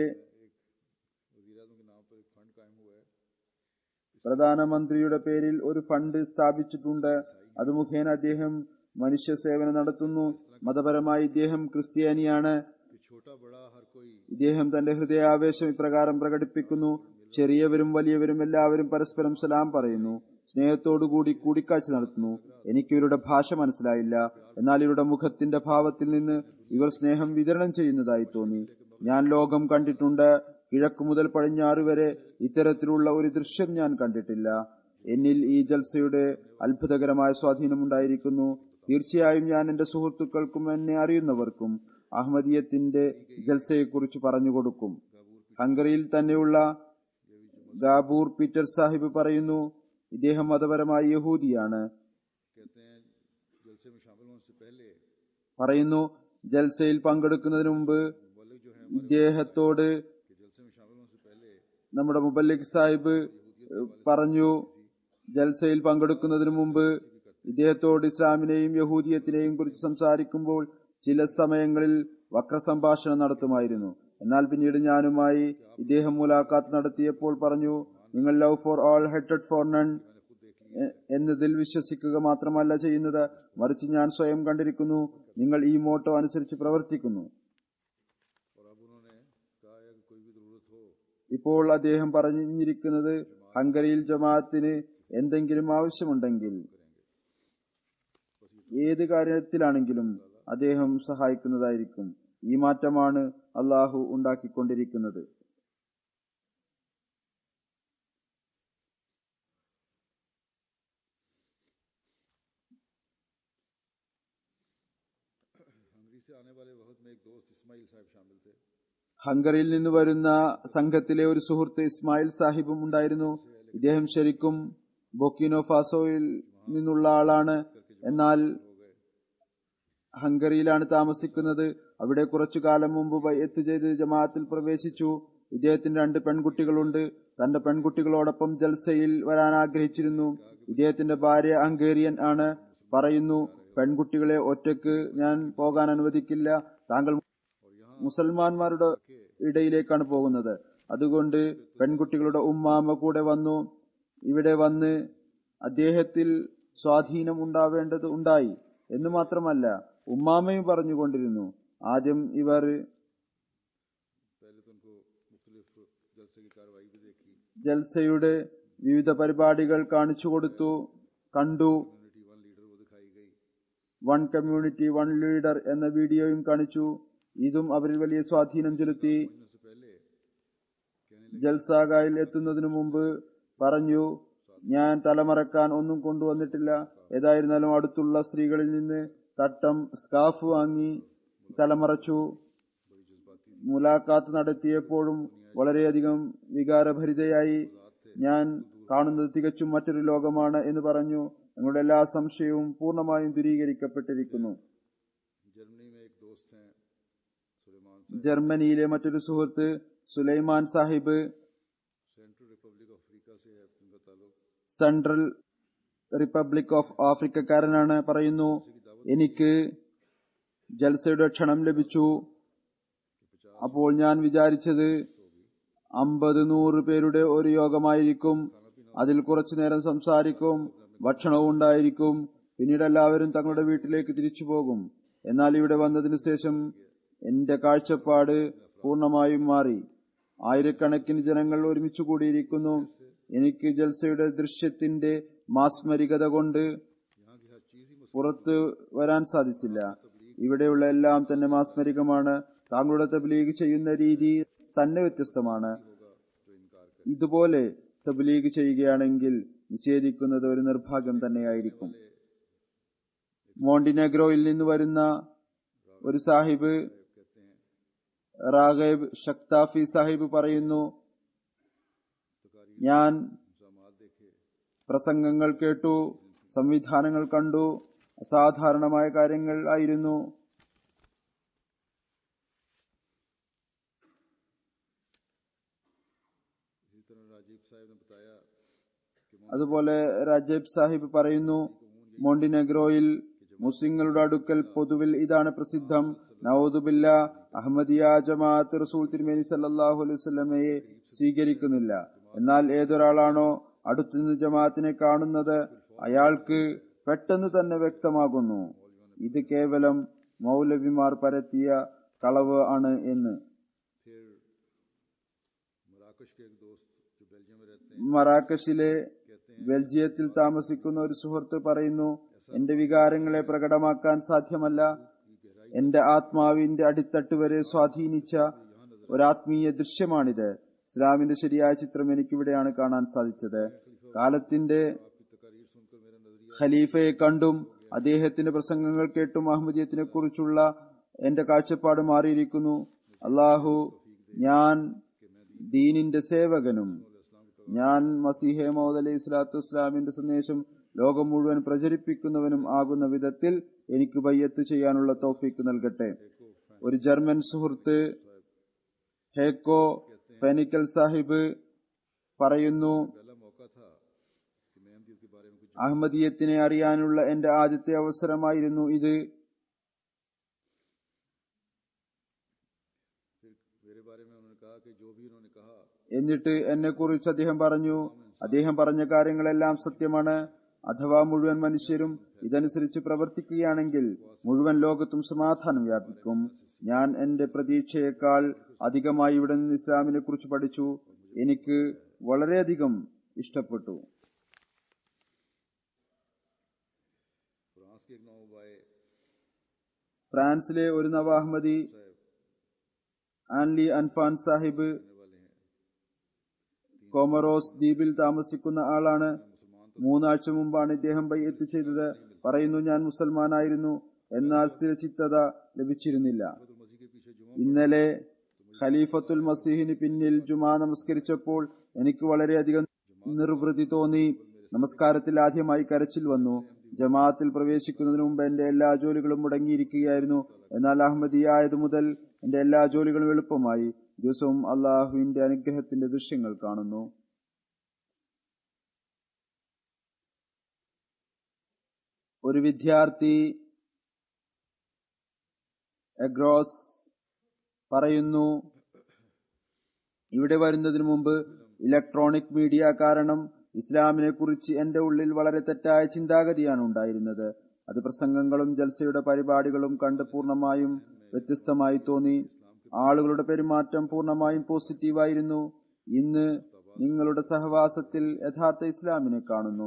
പ്രധാനമന്ത്രിയുടെ പേരിൽ ഒരു ഫണ്ട് സ്ഥാപിച്ചിട്ടുണ്ട് അത് മുഖേന അദ്ദേഹം മനുഷ്യ സേവനം നടത്തുന്നു മതപരമായി ഇദ്ദേഹം ക്രിസ്ത്യാനിയാണ് ഇദ്ദേഹം തന്റെ ഹൃദയാവേശം ഇപ്രകാരം പ്രകടിപ്പിക്കുന്നു ചെറിയവരും വലിയവരും എല്ലാവരും പരസ്പരം സലാം പറയുന്നു സ്നേഹത്തോടുകൂടി കൂടിക്കാഴ്ച നടത്തുന്നു എനിക്ക് ഇവരുടെ ഭാഷ മനസ്സിലായില്ല എന്നാൽ ഇവരുടെ മുഖത്തിന്റെ ഭാവത്തിൽ നിന്ന് ഇവർ സ്നേഹം വിതരണം ചെയ്യുന്നതായി തോന്നി ഞാൻ ലോകം കണ്ടിട്ടുണ്ട് കിഴക്ക് മുതൽ പടിഞ്ഞാറ് വരെ ഇത്തരത്തിലുള്ള ഒരു ദൃശ്യം ഞാൻ കണ്ടിട്ടില്ല എന്നിൽ ഈ ജൽസയുടെ അത്ഭുതകരമായ സ്വാധീനമുണ്ടായിരിക്കുന്നു തീർച്ചയായും ഞാൻ എന്റെ സുഹൃത്തുക്കൾക്കും എന്നെ അറിയുന്നവർക്കും അഹമ്മദീയത്തിന്റെ ജൽസയെക്കുറിച്ച് പറഞ്ഞുകൊടുക്കും ഹംഗറിയിൽ തന്നെയുള്ള ഗാബൂർ പീറ്റർ സാഹിബ് പറയുന്നു ഇദ്ദേഹം മതപരമായ യഹൂദിയാണ് പറയുന്നു ജൽസയിൽ പങ്കെടുക്കുന്നതിന് മുമ്പ് ഇദ്ദേഹത്തോട് നമ്മുടെ മുബല്ലിക് സാഹിബ് പറഞ്ഞു ജൽസയിൽ പങ്കെടുക്കുന്നതിന് മുമ്പ് ഇദ്ദേഹത്തോട് ഇസ്ലാമിനെയും യഹൂദിയത്തിനെയും കുറിച്ച് സംസാരിക്കുമ്പോൾ ചില സമയങ്ങളിൽ വക്രസംഭാഷണം നടത്തുമായിരുന്നു എന്നാൽ പിന്നീട് ഞാനുമായി ഇദ്ദേഹം മുലാഖാത്ത് നടത്തിയപ്പോൾ പറഞ്ഞു നിങ്ങൾ ലവ് ഫോർ ഓൾ ഹെറ്റഡ് ഫോർ നൺ എന്നതിൽ വിശ്വസിക്കുക മാത്രമല്ല ചെയ്യുന്നത് മറിച്ച് ഞാൻ സ്വയം കണ്ടിരിക്കുന്നു നിങ്ങൾ ഈ മോട്ടോ അനുസരിച്ച് പ്രവർത്തിക്കുന്നു ഇപ്പോൾ അദ്ദേഹം പറഞ്ഞിരിക്കുന്നത് ഹംഗറിയിൽ ജമാഅത്തിന് എന്തെങ്കിലും ആവശ്യമുണ്ടെങ്കിൽ ഏത് കാര്യത്തിലാണെങ്കിലും അദ്ദേഹം സഹായിക്കുന്നതായിരിക്കും ഈ മാറ്റമാണ് അള്ളാഹു ഉണ്ടാക്കിക്കൊണ്ടിരിക്കുന്നത് से आने वाले वक्त में एक दोस्त इस्माइल साहब शामिल थे ഹംഗറിയിൽ നിന്ന് വരുന്ന സംഘത്തിലെ ഒരു സുഹൃത്ത് ഇസ്മായിൽ സാഹിബും ഉണ്ടായിരുന്നു ഇദ്ദേഹം ശരിക്കും ബൊക്കിനോ ഫാസോയിൽ നിന്നുള്ള ആളാണ് എന്നാൽ ഹംഗറിയിലാണ് താമസിക്കുന്നത് അവിടെ കുറച്ചു കാലം മുമ്പ് ബയ്യത്ത് ചെയ്ത് ജമാഅത്തിൽ പ്രവേശിച്ചു ഇദ്ദേഹത്തിന് രണ്ട് പെൺകുട്ടികളുണ്ട് തന്റെ പെൺകുട്ടികളോടൊപ്പം ജൽസയിൽ വരാൻ ആഗ്രഹിച്ചിരുന്നു ഇദ്ദേഹത്തിന്റെ ഭാര്യ ഹംഗേറിയൻ ആണ് പറയുന്നു പെൺകുട്ടികളെ ഒറ്റക്ക് ഞാൻ പോകാൻ അനുവദിക്കില്ല താങ്കൾ മുസൽമാന്മാരുടെ ഇടയിലേക്കാണ് പോകുന്നത് അതുകൊണ്ട് പെൺകുട്ടികളുടെ ഉമ്മാമ കൂടെ വന്നു ഇവിടെ വന്ന് അദ്ദേഹത്തിൽ സ്വാധീനം ഉണ്ടാവേണ്ടത് ഉണ്ടായി എന്ന് മാത്രമല്ല ഉമ്മാമയും പറഞ്ഞുകൊണ്ടിരുന്നു ആദ്യം ഇവർ पहले तो उनको मुख्तलिफ जलसे की कार्रवाई भी देखी ജൽസയുടെ വിവിധ പരിപാടികൾ കാണിച്ചു കൊടുത്തു കണ്ടു कम्युनिटी वन लीडर वो दिखाई गई വൺ കമ്മ്യൂണിറ്റി വൺ ലീഡർ എന്ന വീഡിയോയും കാണിച്ചു ഇതും അവരിൽ വലിയ സ്വാധീനം ചെലുത്തി महीनों से पहले कहने ജൽസാഗായിൽ എത്തുന്നതിനു മുമ്പ് പറഞ്ഞു ഞാൻ തലമറക്കാൻ ഒന്നും കൊണ്ടുവന്നിട്ടില്ല ഏതായിരുന്നാലും അടുത്തുള്ള സ്ത്രീകളിൽ നിന്ന് തട്ടം സ്കാഫ് വാങ്ങി തലമറച്ചു മുലാഖാത്ത് നടത്തിയപ്പോഴും വളരെയധികം വികാരഭരിതയായി ഞാൻ കാണുന്നത് തികച്ചും മറ്റൊരു ലോകമാണ് എന്ന് പറഞ്ഞു ഞങ്ങളുടെ എല്ലാ സംശയവും പൂർണ്ണമായും ദൂരീകരിക്കപ്പെട്ടിരിക്കുന്നു जर्मनी में एक दोस्त हैं सुलेमान साहब ജർമ്മനിയിലെ മറ്റൊരു സുഹൃത്ത് Sulaiman Sahib Central Republic of Africa से है उनका ताल्लुक സെൻട്രൽ റിപ്പബ്ലിക് ഓഫ് ആഫ്രിക്കക്കാരനാണ് പറയുന്നു എനിക്ക് ജൽസയുടെ ക്ഷണം ലഭിച്ചു അപ്പോൾ ഞാൻ വിചാരിച്ചത് അമ്പത് നൂറ് പേരുടെ ഒരു യോഗമായിരിക്കും അതിൽ കുറച്ചു നേരം സംസാരിക്കും ഭക്ഷണവും ഉണ്ടായിരിക്കും പിന്നീട് എല്ലാവരും തങ്ങളുടെ വീട്ടിലേക്ക് തിരിച്ചു പോകും എന്നാൽ ഇവിടെ വന്നതിനു ശേഷം എന്റെ കാഴ്ചപ്പാട് പൂർണ്ണമായും മാറി ആയിരക്കണക്കിന് ജനങ്ങൾ ഒരുമിച്ചു കൂടിയിരിക്കുന്നു എനിക്ക് ജൽസയുടെ ദൃശ്യത്തിന്റെ മാസ്മരികത കൊണ്ട് यहाँ की हर चीज ही പുറത്ത് വരാൻ സാധിച്ചില്ല ഇവിടെയുള്ള എല്ലാം തന്നെ മാസ്മരികമാണ് താങ്കളുടെ തബ്ലീഗ് ചെയ്യുന്ന രീതി തന്നെ വ്യത്യസ്തമാണ് जो इनकार करे ഇതുപോലെ തബ്ലീഗ് ചെയ്യുകയാണെങ്കിൽ നിഷേധിക്കുന്നത് ഒരു നിർഭാഗ്യം തന്നെയായിരിക്കും മോണ്ടിനെഗ്രോയിൽ നിന്ന് വരുന്ന ഒരു സാഹിബ് कहते हैं റാഗേബ് ഷക്താഫി സാഹിബ് പറയുന്നു ഞാൻ इंसामात देखे പ്രസംഗങ്ങൾ കേട്ടു സംവിധാനങ്ങൾ കണ്ടു അസാധാരണമായ കാര്യങ്ങൾ ആയിരുന്നു इसी तरह राजीव साहब ने बताया कि അതുപോലെ രാജേബ് സാഹിബ് പറയുന്നു മോണ്ടിനെഗ്രോയിൽ മുസ്ലിങ്ങളുടെ അടുക്കൽ പൊതുവിൽ ഇതാണ് പ്രസിദ്ധം നവോദുബില്ല അഹമ്മദിയ ജമാഅത്ത് റസൂൽ തിരുമേനി സല്ലാഹു അലൈഹി വസല്ലമയെ സ്വീകരിക്കുന്നില്ല എന്നാൽ ഏതൊരാളാണോ അടുത്തുനിന്ന് ജമാഅത്തിനെ കാണുന്നത് അയാൾക്ക് പെട്ടെന്ന് തന്നെ വ്യക്തമാകുന്നു ഇത് കേവലം മൗലവിമാർ പരത്തിയ കളവ് ആണ് എന്ന് फिर मराकश के एक दोस्त जो बेल्जियम में रहते हैं മറാക്കഷിലെ ബെൽജിയത്തിൽ താമസിക്കുന്ന ഒരു സുഹൃത്ത് പറയുന്നു എന്റെ വികാരങ്ങളെ പ്രകടമാക്കാൻ സാധ്യമല്ല എന്റെ ആത്മാവിന്റെ അടിത്തട്ട് വരെ സ്വാധീനിച്ച ഒരാത്മീയ ദൃശ്യമാണിത് ഇസ്ലാമിന്റെ ശരിയായ ചിത്രം എനിക്കിവിടെയാണ് കാണാൻ സാധിച്ചത് കാലത്തിന്റെ आपकी तकारीर सुनकर मेरा नजरिया ഖലീഫയെ കണ്ടും അദ്ദേഹത്തിന്റെ പ്രസംഗങ്ങൾ കേട്ടും അഹമ്മദീയത്തിനെ കുറിച്ചുള്ള എന്റെ കാഴ്ചപ്പാട് മാറിയിരിക്കുന്നു അള്ളാഹു ഞാൻ ദീനിന്റെ സേവകനും ഞാൻ മസീഹെ മൗദ് അലൈഹി സ്വലാത്തു വസ്സലാമിന്റെ സന്ദേശം ലോകം മുഴുവൻ പ്രചരിപ്പിക്കുന്നവനും ആകുന്ന വിധത്തിൽ എനിക്ക് ബയ്യത്ത് ചെയ്യാനുള്ള തൗഫീക്ക് നൽകട്ടെ ഒരു ജർമ്മൻ സുഹൃത്ത് ഹേക്കോ ഫെനിക്കൽ സാഹിബ് പറയുന്നു पहला मौका था कि मैं अहमदीयत के बारे में कुछ അഹമ്മദീയത്തിനെ അറിയാനുള്ള എന്റെ ആദ്യത്തെ അവസരമായിരുന്നു ഇത് फिर मेरे बारे में उन्होंने कहा कि जो भी उन्होंने कहा എന്നിട്ട് എന്നെ കുറിച്ച് അദ്ദേഹം പറഞ്ഞു അദ്ദേഹം പറഞ്ഞ കാര്യങ്ങളെല്ലാം സത്യമാണ് അഥവാ മുഴുവൻ മനുഷ്യരും ഇതനുസരിച്ച് പ്രവർത്തിക്കുകയാണെങ്കിൽ മുഴുവൻ ലോകത്തും സമാധാനം വ്യാപിക്കും ഞാൻ എന്റെ പ്രതീക്ഷയേക്കാൾ അധികമായി ഇവിടെ നിന്ന് ഇസ്ലാമിനെ കുറിച്ച് പഠിച്ചു എനിക്ക് വളരെയധികം ഇഷ്ടപ്പെട്ടു फ्रांस के एक नौबाए ഫ്രാൻസിലെ ഒരു നവാഹ്മദി साहब ആൻലി അൻഫാൻ സാഹിബ് रहने वाले हैं കോമറോസ് ദ്വീപിൽ താമസിക്കുന്ന ആളാണ് മൂന്നാഴ്ച മുമ്പാണ് ഇദ്ദേഹം ബയ്യത്ത് ചെയ്തത് പറയുന്നു ഞാൻ മുസൽമാനായിരുന്നു എന്നാൽ സ്ഥിരചിത്തത ലഭിച്ചിരുന്നില്ല ഇന്നലെ ഖലീഫത്തുൽ മസീഹിന് പിന്നിൽ ജുമാ നമസ്കരിച്ചപ്പോൾ എനിക്ക് വളരെയധികം നിർവൃതി തോന്നി നമസ്കാരത്തിൽ ആദ്യമായി കരച്ചിൽ വന്നു ജമാഅത്തിൽ പ്രവേശിക്കുന്നതിന് മുമ്പ് എന്റെ എല്ലാ ജോലികളും മുടങ്ങിയിരിക്കുകയായിരുന്നു എന്നാൽ അഹമ്മദിയായത് മുതൽ എന്റെ എല്ലാ ജോലികളും എളുപ്പമായി ദിവസവും അള്ളാഹുവിന്റെ അനുഗ്രഹത്തിന്റെ ദൃശ്യങ്ങൾ കാണുന്നു ഒരു വിദ്യാർത്ഥി എഗ്രോസ് പറയുന്നു ഇവിടെ വരുന്നതിന് മുമ്പ് ഇലക്ട്രോണിക് മീഡിയ കാരണം ഇസ്ലാമിനെ കുറിച്ച് എന്റെ ഉള്ളിൽ വളരെ തെറ്റായ ചിന്താഗതിയാണ് ഉണ്ടായിരുന്നത് അത് പ്രസംഗങ്ങളും ജൽസയുടെ പരിപാടികളും കണ്ട് പൂർണ്ണമായും വ്യത്യസ്തമായി തോന്നി ആളുകളുടെ പെരുമാറ്റം പൂർണ്ണമായും പോസിറ്റീവായിരുന്നു ഇന്ന് നിങ്ങളുടെ സഹവാസത്തിൽ യഥാർത്ഥ ഇസ്ലാമിനെ കാണുന്നു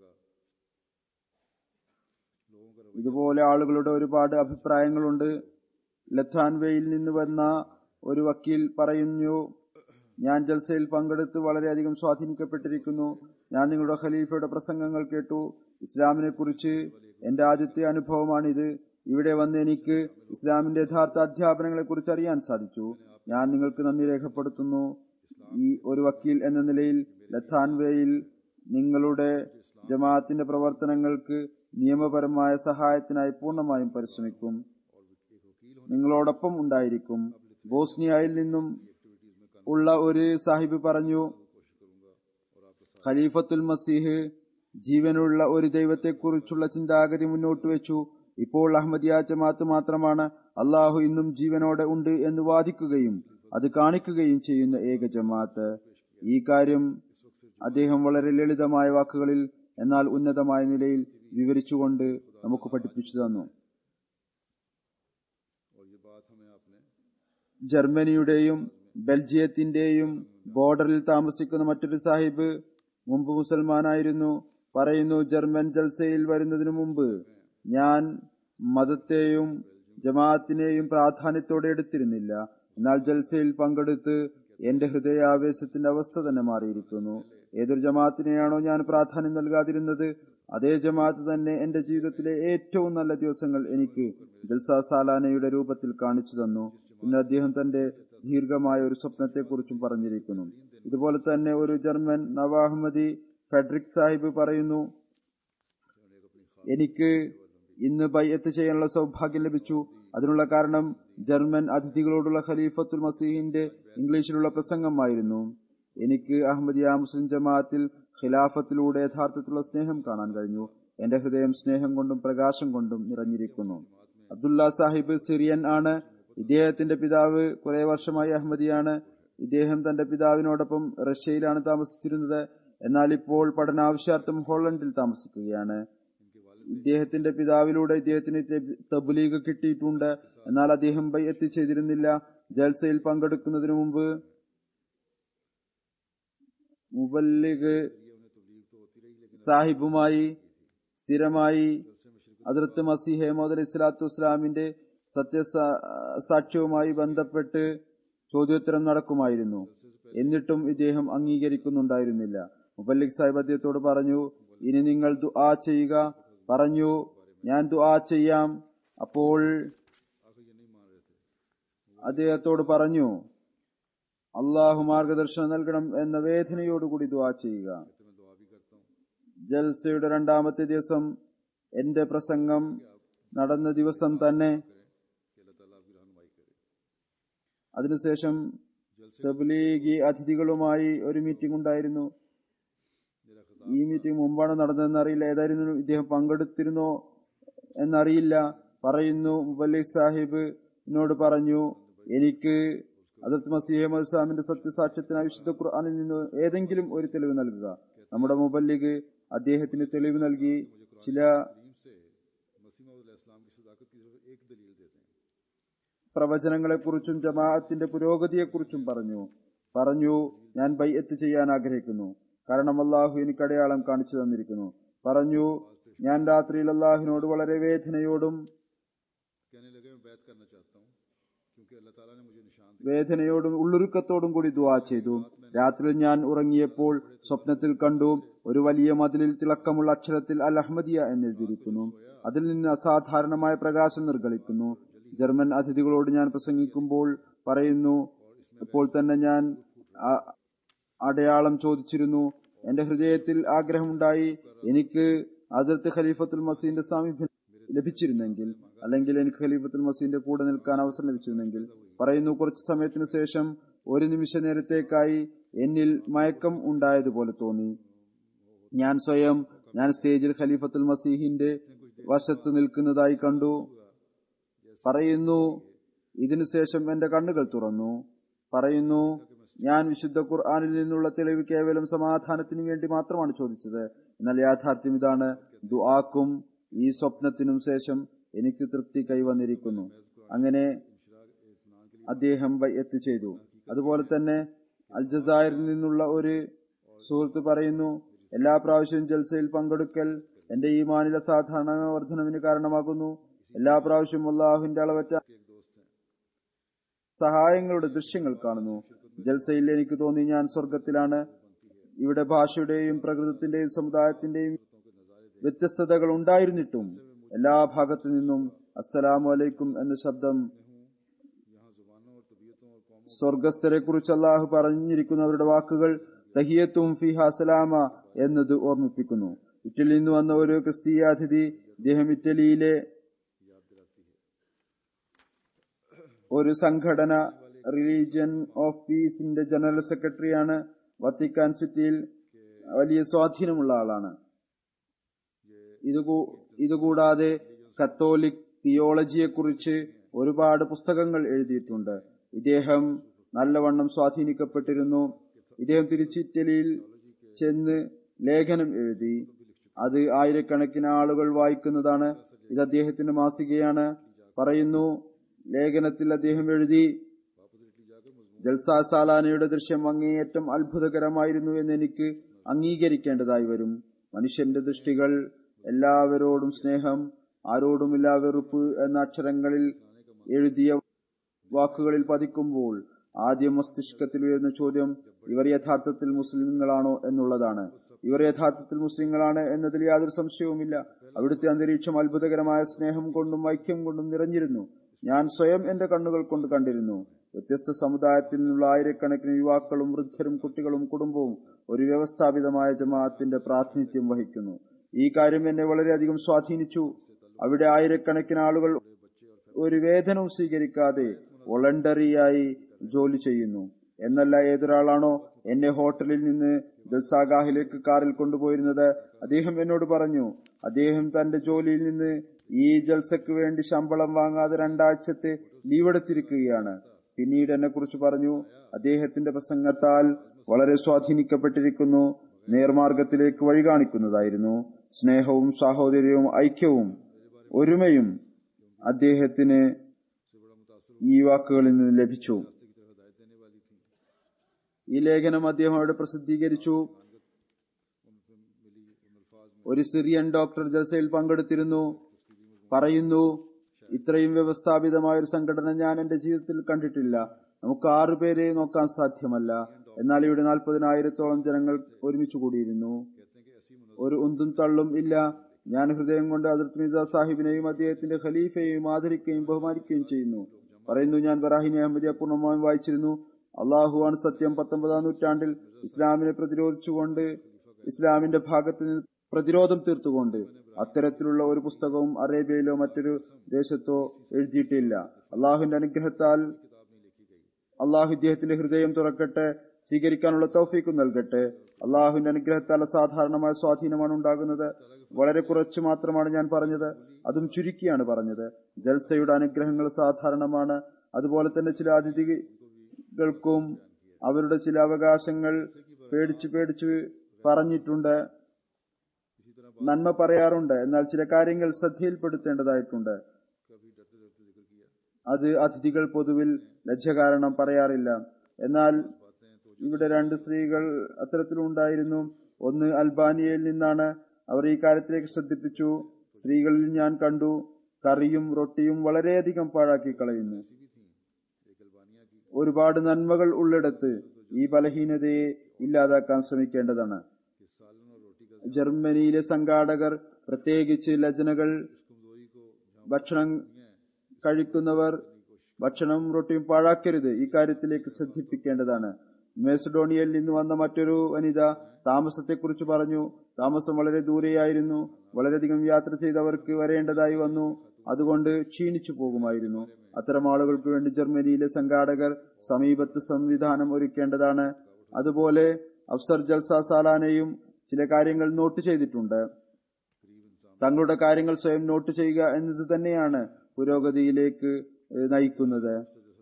ഇതുപോലെ ആളുകളുടെ ഒരുപാട് അഭിപ്രായങ്ങളുണ്ട് ലഥാൻവയിൽ നിന്ന് വന്ന ഒരു വക്കീൽ പറയുന്നു ഞാൻ ജൽസയിൽ പങ്കെടുത്ത് വളരെയധികം സ്വാധീനിക്കപ്പെട്ടിരിക്കുന്നു ഞാൻ നിങ്ങളുടെ ഖലീഫയുടെ പ്രസംഗങ്ങൾ കേട്ടു ഇസ്ലാമിനെ കുറിച്ച് എന്റെ ആദ്യത്തെ അനുഭവമാണിത് ഇവിടെ വന്ന് എനിക്ക് ഇസ്ലാമിന്റെ യഥാർത്ഥ അധ്യാപനങ്ങളെ കുറിച്ച് അറിയാൻ സാധിച്ചു ഞാൻ നിങ്ങൾക്ക് നന്ദി രേഖപ്പെടുത്തുന്നു ഈ ഒരു വക്കീൽ എന്ന നിലയിൽ ലഥാൻവേയിൽ നിങ്ങളുടെ ജമാഅത്തിന്റെ പ്രവർത്തനങ്ങൾക്ക് നിയമപരമായ സഹായത്തിനായി പൂർണ്ണമായും പരിശ്രമിക്കും നിങ്ങളോടൊപ്പം ഉണ്ടായിരിക്കും ബോസ്നിയയിൽ നിന്നും ഉള്ള ഒരു സാഹിബ് പറഞ്ഞു ഖലീഫത്തുൽ മസീഹ് ജീവനുള്ള ഒരു ദൈവത്തെക്കുറിച്ചുള്ള ചിന്താഗതി മുന്നോട്ട് വെച്ചു ഇപ്പോൾ അഹമ്മദിയ ജമാഅത്ത് മാത്രമാണ് അള്ളാഹു ഇന്നും ജീവനോടെ ഉണ്ട് എന്ന് വാദിക്കുകയും അത് കാണിക്കുകയും ചെയ്യുന്ന ഏക ജമാഅത്ത് ഈ കാര്യം അദ്ദേഹം വളരെ ലളിതമായ വാക്കുകളിൽ എന്നാൽ ഉന്നതമായ നിലയിൽ വിവരിച്ചുകൊണ്ട് നമുക്ക് പഠിപ്പിച്ചു തന്നു ജർമ്മനിയുടെയും ബെൽജിയത്തിന്റെയും ബോർഡറിൽ താമസിക്കുന്ന മറ്റൊരു സാഹിബ് മുമ്പ് മുസൽമാനായിരുന്നു പറയുന്നു ജർമ്മൻ ജൽസയിൽ വരുന്നതിനു മുമ്പ് ഞാൻ മതത്തെയും ജമാഅത്തിനെയും പ്രാധാന്യത്തോടെ എടുത്തിരുന്നില്ല എന്നാൽ ജൽസയിൽ പങ്കെടുത്ത് എന്റെ ഹൃദയാവേശത്തിന്റെ അവസ്ഥ തന്നെ മാറിയിരിക്കുന്നു ഏതൊരു ജമാഅത്തിനെയാണോ ഞാൻ പ്രാധാന്യം നൽകാതിരുന്നത് അതേ ജമാഅത്ത് തന്നെ എന്റെ ജീവിതത്തിലെ ഏറ്റവും നല്ല ദിവസങ്ങൾ എനിക്ക് ജൽസ സാലാനയുടെ രൂപത്തിൽ കാണിച്ചു തന്നു ഇന്ന് അദ്ദേഹം തന്റെ ദീർഘമായ ഒരു സ്വപ്നത്തെക്കുറിച്ചും പറഞ്ഞിരിക്കുന്നു ഇതുപോലെ തന്നെ ഒരു ജർമ്മൻ നവാഹ്മദി ഫെഡറിക് സാഹിബ് പറയുന്നു എനിക്ക് ഇന്ന് ബയ്യത്ത് ചെയ്യാനുള്ള സൗഭാഗ്യം ലഭിച്ചു അതിനുള്ള കാരണം ജർമ്മൻ അതിഥികളോടുള്ള ഖലീഫത്തുൽ മസീഹിന്റെ ഇംഗ്ലീഷിലുള്ള പ്രസംഗമായിരുന്നു എനിക്ക് അഹമ്മദിയ മുസ്ലിം ജമാഅത്തിൽ ഖിലാഫത്തിലൂടെ യഥാർത്ഥത്തിലുള്ള സ്നേഹം കാണാൻ കഴിഞ്ഞു എന്റെ ഹൃദയം സ്നേഹം കൊണ്ടും പ്രകാശം കൊണ്ടും നിറഞ്ഞിരിക്കുന്നു അബ്ദുല്ല സാഹിബ് സിറിയൻ ആണ് ഇദ്ദേഹത്തിന്റെ പിതാവ് കുറെ വർഷമായി അഹമ്മദിയാണ് ഇദ്ദേഹം തന്റെ പിതാവിനോടൊപ്പം റഷ്യയിലാണ് താമസിച്ചിരുന്നത് എന്നാൽ ഇപ്പോൾ പഠനാവശ്യാർത്ഥം ഹോളണ്ടിൽ താമസിക്കുകയാണ് ഇദ്ദേഹത്തിന്റെ പിതാവിലൂടെ ഇദ്ദേഹത്തിന് തബ്ലീഗ് കിട്ടിയിട്ടുണ്ട് എന്നാൽ അദ്ദേഹം ബൈ എത്തിച്ചേരുന്നില്ല ജൽസയിൽ പങ്കെടുക്കുന്നതിന് മുമ്പ് മുബല്ലിഗ് സാഹിബുമായി സ്ഥിരമായി അതിർത്ത് മസീഹെ മോദൽ ഇസ്ലാത്തു ഇസ്ലാമിന്റെ സത്യസാക്ഷ്യവുമായി ബന്ധപ്പെട്ട് ചോദ്യോത്തരം നടക്കുമായിരുന്നു എന്നിട്ടും ഇദ്ദേഹം അംഗീകരിക്കുന്നുണ്ടായിരുന്നില്ല മുബല്ലിഖ് സാഹിബ് അദ്ദേഹത്തോട് പറഞ്ഞു ഇനി നിങ്ങൾ ദുആ ചെയ്യുക പറഞ്ഞു ഞാൻ ദുആ ചെയ്യാം അപ്പോൾ അദ്ദേഹത്തോട് പറഞ്ഞു അള്ളാഹു മാർഗദർശനം നൽകണം എന്ന വേദനയോടുകൂടി ദുആ ചെയ്യുക ജൽസയുടെ രണ്ടാമത്തെ ദിവസം എന്റെ പ്രസംഗം നടന്ന ദിവസം തന്നെ അതിനുശേഷം തബ്ലീഗി അതിഥികളുമായി ഒരു മീറ്റിംഗ് ഉണ്ടായിരുന്നു ഈ മീറ്റിംഗ് മുമ്പാണ് നടന്നതെന്ന് അറിയില്ല ഏതായിരുന്നു ഇദ്ദേഹം പങ്കെടുത്തിരുന്നോ എന്നറിയില്ല പറയുന്നു മുബല്ലിഖ് സാഹിബ് എന്നോട് പറഞ്ഞു എനിക്ക് അതിർത്ത് മസീഹ് മൽസാമിന്റെ സത്യസാക്ഷ്യത്തിനായി വിശുദ്ധ ഖുർആാനിൽ നിന്ന് ഏതെങ്കിലും ഒരു തെളിവ് നൽകുക നമ്മുടെ മുബല്ലിഗ് അദ്ദേഹത്തിന് തെളിവ് നൽകി ചില പ്രവചനങ്ങളെക്കുറിച്ചും ജമാഅത്തിന്റെ പുരോഗതിയെക്കുറിച്ചും പറഞ്ഞു പറഞ്ഞു ഞാൻ ബൈഅത്ത് ചെയ്യാൻ ആഗ്രഹിക്കുന്നു കാരണം അള്ളാഹു എനിക്ക് അടയാളം കാണിച്ചു തന്നിരിക്കുന്നു പറഞ്ഞു ഞാൻ രാത്രിയിൽ അള്ളാഹുവിനോട് വളരെ വേദനയോടും വേദനയോടും ഉള്ളുരുക്കത്തോടും കൂടി ദുവാ ചെയ്തു രാത്രിയിൽ ഞാൻ ഉറങ്ങിയപ്പോൾ സ്വപ്നത്തിൽ കണ്ടു ഒരു വലിയ മതിലിൽ തിളക്കമുള്ള അക്ഷരത്തിൽ അൽ അഹമ്മദിയ എന്നെഴുതിയിരിക്കുന്നു അതിൽ നിന്ന് അസാധാരണമായ പ്രകാശം നിർഗളിക്കുന്നു ജർമ്മൻ അതിഥികളോട് ഞാൻ പ്രസംഗിക്കുമ്പോൾ പറയുന്നു ഇപ്പോൾ തന്നെ ഞാൻ ആ- അടയാളം ചോദിച്ചിരുന്നു എന്റെ ഹൃദയത്തിൽ ആഗ്രഹമുണ്ടായി എനിക്ക് അതിർത്ത് ഖലീഫത്തുൽ മസീന്റെ സാമീപ്യം ലഭിച്ചിരുന്നെങ്കിൽ അല്ലെങ്കിൽ എനിക്ക് ഖലീഫത്തുൽ മസീന്റെ കൂടെ നിൽക്കാൻ അവസരം ലഭിച്ചിരുന്നെങ്കിൽ പറയുന്നു കുറച്ചു സമയത്തിന് ശേഷം ഒരു നിമിഷ നേരത്തേക്കായി എന്നിൽ മയക്കം ഉണ്ടായതുപോലെ തോന്നി ഞാൻ സ്വയം ഞാൻ സ്റ്റേജിൽ ഖലീഫത്തുൽ മസീഹിന്റെ വശത്ത് നിൽക്കുന്നതായി കണ്ടു പറയുന്നു ഇതിനുശേഷം എന്റെ കണ്ണുകൾ തുറന്നു പറയുന്നു ഞാൻ വിശുദ്ധ ഖുർആാനിൽ നിന്നുള്ള തെളിവ് കേവലം സമാധാനത്തിന് വേണ്ടി മാത്രമാണ് ചോദിച്ചത് എന്നാൽ യാഥാർത്ഥ്യം ഇതാണ് ദുആക്കും ഈ സ്വപ്നത്തിനും ശേഷം എനിക്ക് തൃപ്തി കൈവന്നിരിക്കുന്നു അങ്ങനെ അദ്ദേഹം ബയ്യത്ത് ചെയ്തു അതുപോലെ തന്നെ അൽ ജസായറിൽ നിന്നുള്ള ഒരു സുഹൃത്ത് പറയുന്നു എല്ലാ പ്രാവശ്യവും ജൽസയിൽ പങ്കെടുക്കൽ എന്റെ ഈമാനിലെ സാധാരണ വർധനവിന് കാരണമാകുന്നു എല്ലാ പ്രാവശ്യവും അള്ളാഹുവിന്റെ അളവറ്റ സഹായങ്ങളുടെ ദൃശ്യങ്ങൾ കാണുന്നു ജൽസയിൽ എനിക്ക് തോന്നി ഞാൻ സ്വർഗത്തിലാണ് ഇവിടെ ഭാഷയുടെയും പ്രകൃതത്തിന്റെയും സമുദായത്തിന്റെയും വ്യത്യസ്തതകൾ ഉണ്ടായിരുന്നിട്ടും എല്ലാ ഭാഗത്തു നിന്നും അസ്സലാമു അലൈക്കും എന്ന ശബ്ദം സ്വർഗസ്ഥരെ കുറിച്ച് അള്ളാഹു പറഞ്ഞിരിക്കുന്നവരുടെ വാക്കുകൾ തഹിയത്തും ഫിഹ സലാമ എന്നത് ഓർമ്മിപ്പിക്കുന്നു ഇറ്റലിയിൽ നിന്ന് വന്ന ഒരു ക്രിസ്തീയ അതിഥി ഇദ്ദേഹം ഇറ്റലിയിലെ ഒരു സംഘടന റിലീജിയൻ ഓഫ് പീസിന്റെ ജനറൽ സെക്രട്ടറിയാണ് വത്തിക്കാൻ സിറ്റിയിൽ വലിയ സ്വാധീനമുള്ള ആളാണ് ഇതുകൂ- ഇതുകൂടാതെ കത്തോലിക് തിയോളജിയെ കുറിച്ച് ഒരുപാട് പുസ്തകങ്ങൾ എഴുതിയിട്ടുണ്ട് ഇദ്ദേഹം നല്ലവണ്ണം സ്വാധീനിക്കപ്പെട്ടിരുന്നു ഇദ്ദേഹം തിരിച്ച് ഇറ്റലിയിൽ ചെന്ന് ലേഖനം എഴുതി അത് ആയിരക്കണക്കിന് ആളുകൾ വായിക്കുന്നതാണ് ഇത് അദ്ദേഹത്തിന്റെ മാസികയാണ് പറയുന്നു ലേഖനത്തിൽ അദ്ദേഹം എഴുതി ജൽസാ സാലാനയുടെ ദൃശ്യം അങ്ങേയറ്റം അത്ഭുതകരമായിരുന്നു എന്ന് എനിക്ക് അംഗീകരിക്കേണ്ടതായി വരും മനുഷ്യന്റെ ദൃഷ്ടികൾ എല്ലാവരോടും സ്നേഹം ആരോടുമില്ല വെറുപ്പ് എന്ന അക്ഷരങ്ങളിൽ എഴുതിയ വാക്കുകളിൽ പതിക്കുമ്പോൾ ആദ്യം മസ്തിഷ്കത്തിൽ ഉയരുന്ന ചോദ്യം ഇവർ യഥാർത്ഥത്തിൽ മുസ്ലിങ്ങളാണോ എന്നുള്ളതാണ് ഇവർ യഥാർത്ഥത്തിൽ മുസ്ലിങ്ങളാണ് എന്നതിൽ യാതൊരു സംശയവുമില്ല അവിടുത്തെ അന്തരീക്ഷം അത്ഭുതകരമായ സ്നേഹം കൊണ്ടും ഐക്യം കൊണ്ടും നിറഞ്ഞിരുന്നു ഞാൻ സ്വയം എന്റെ കണ്ണുകൾ കൊണ്ട് കണ്ടിരുന്നു വ്യത്യസ്ത സമുദായത്തിൽ നിന്നുള്ള ആയിരക്കണക്കിന് യുവാക്കളും വൃദ്ധരും കുട്ടികളും കുടുംബവും ഒരു വ്യവസ്ഥാപിതമായ ജമാഅത്തിന്റെ പ്രാതിനിധ്യം വഹിക്കുന്നു ഈ കാര്യം എന്നെ വളരെയധികം സ്വാധീനിച്ചു അവിടെ ആയിരക്കണക്കിന് ആളുകൾ ഒരു വേതനവും സ്വീകരിക്കാതെ വോളണ്ടറിയായി ജോലി ചെയ്യുന്നു എന്നല്ല ഏതൊരാളാണോ എന്നെ ഹോട്ടലിൽ നിന്ന് ദൽസാഗാഹിലേക്ക് കാറിൽ കൊണ്ടുപോയിരുന്നത് അദ്ദേഹം എന്നോട് പറഞ്ഞു അദ്ദേഹം തന്റെ ജോലിയിൽ നിന്ന് ഈ ജൽസയ്ക്ക് വേണ്ടി ശമ്പളം വാങ്ങാതെ രണ്ടാഴ്ചത്തെ ലീവ് എടുത്തിരിക്കുകയാണ് പിന്നീട് എന്നെ കുറിച്ച് പറഞ്ഞു അദ്ദേഹത്തിന്റെ പ്രസംഗത്താൽ വളരെ സ്വാധീനിക്കപ്പെട്ടിരിക്കുന്നു നേർമാർഗത്തിലേക്ക് വഴി കാണിക്കുന്നതായിരുന്നു സ്നേഹവും സാഹോദര്യവും ഐക്യവും ഒരുമയും അദ്ദേഹത്തിന് ഈ വാക്കുകളിൽ നിന്ന് ലഭിച്ചു ഈ ലേഖനം അദ്ദേഹം അവിടെ പ്രസിദ്ധീകരിച്ചു ഒരു സിറിയൻ ഡോക്ടർ ജൽസയിൽ പങ്കെടുത്തിരുന്നു പറയുന്നു ഇത്രയും വ്യവസ്ഥാപിതമായ ഒരു സംഘടന ഞാൻ എന്റെ ജീവിതത്തിൽ കണ്ടിട്ടില്ല നമുക്ക് ആറുപേരെ നോക്കാൻ സാധ്യമല്ല എന്നാൽ ഇവിടെ നാൽപ്പതിനായിരത്തോളം ജനങ്ങൾ ഒരുമിച്ച് കൂടിയിരുന്നു ഒരു ഉന്തും തള്ളും ഇല്ല ഞാൻ ഹൃദയം കൊണ്ട് അതിർത്ത് മിർസ സാഹിബിനെയും അദ്ദേഹത്തിന്റെ ഖലീഫയെയും ആദരിക്കുകയും ബഹുമാനിക്കുകയും ചെയ്യുന്നു പറയുന്നു ഞാൻ ബറാഹിനെ അഹമ്മദിയ പൂർണ്ണമായും വായിച്ചിരുന്നു അള്ളാഹുവാണ് സത്യം പത്തൊമ്പതാം നൂറ്റാണ്ടിൽ ഇസ്ലാമിനെ പ്രതിരോധിച്ചുകൊണ്ട് ഇസ്ലാമിന്റെ ഭാഗത്ത് നിന്ന് പ്രതിരോധം തീർത്തുകൊണ്ട് അത്തരത്തിലുള്ള ഒരു പുസ്തകവും അറേബ്യയിലോ മറ്റൊരു ദേശത്തോ എഴുതിയിട്ടില്ല അള്ളാഹുവിന്റെ അനുഗ്രഹത്താൽ അള്ളാഹു ഇദ്ദേഹത്തിന്റെ ഹൃദയം തുറക്കട്ടെ സ്വീകരിക്കാനുള്ള തൗഫീക്കും നൽകട്ടെ അള്ളാഹുവിന്റെ അനുഗ്രഹത്താൽ അസാധാരണമായ സ്വാധീനമാണ് ഉണ്ടാകുന്നത് വളരെ കുറച്ച് മാത്രമാണ് ഞാൻ പറഞ്ഞത് അതും ചുരുക്കിയാണ് പറഞ്ഞത് ജൽസയുടെ അനുഗ്രഹങ്ങൾ സാധാരണമാണ് അതുപോലെ തന്നെ ചില അതിഥികൾക്കും അവരുടെ ചില അവകാശങ്ങൾ പേടിച്ച് പേടിച്ച് പറഞ്ഞിട്ടുണ്ട് നന്മ പറയാറുണ്ട് എന്നാൽ ചില കാര്യങ്ങൾ ശ്രദ്ധയിൽപ്പെടുത്തേണ്ടതായിട്ടുണ്ട് അത് അതിഥികൾ പൊതുവിൽ ലജ്ജ കാരണം പറയാറില്ല എന്നാൽ ഇവിടെ രണ്ട് സ്ത്രീകൾ അത്തരത്തിലുണ്ടായിരുന്നു ഒന്ന് അൽബാനിയയിൽ നിന്നാണ് അവർ ഈ കാര്യത്തിലേക്ക് ശ്രദ്ധിപ്പിച്ചു സ്ത്രീകളിൽ ഞാൻ കണ്ടു കറിയും റൊട്ടിയും വളരെയധികം പാഴാക്കി കളയുന്നു ഒരുപാട് നന്മകൾ ഉള്ളിടത്ത് ഈ ബലഹീനതയെ ഇല്ലാതാക്കാൻ ശ്രമിക്കേണ്ടതാണ് ജർമ്മനിയിലെ സംഘാടകർ പ്രത്യേകിച്ച് ലജനകൾ ഭക്ഷണം കഴിക്കുന്നവർ ഭക്ഷണം റൊട്ടിയും പാഴാക്കരുത് ഈ കാര്യത്തിലേക്ക് ശ്രദ്ധിപ്പിക്കേണ്ടതാണ് മേസഡോണിയയിൽ നിന്ന് വന്ന മറ്റൊരു വനിത താമസത്തെക്കുറിച്ച് പറഞ്ഞു താമസം വളരെ ദൂരെയായിരുന്നു വളരെയധികം യാത്ര ചെയ്തവർക്ക് വരേണ്ടതായി വന്നു അതുകൊണ്ട് ക്ഷീണിച്ചു പോകുമായിരുന്നു അത്തരം ആളുകൾക്ക് വേണ്ടി ജർമ്മനിയിലെ സംഘാടകർ സമീപത്ത് സംവിധാനം ഒരുക്കേണ്ടതാണ് അതുപോലെ അഫ്സർ ജൽസ സാലാനെയും ചില കാര്യങ്ങൾ നോട്ട് ചെയ്തിട്ടുണ്ട് തങ്ങളുടെ കാര്യങ്ങൾ സ്വയം നോട്ട് ചെയ്യുക എന്നത് തന്നെയാണ് പുരോഗതിയിലേക്ക് ഏഹ്, നയിക്കുന്നത്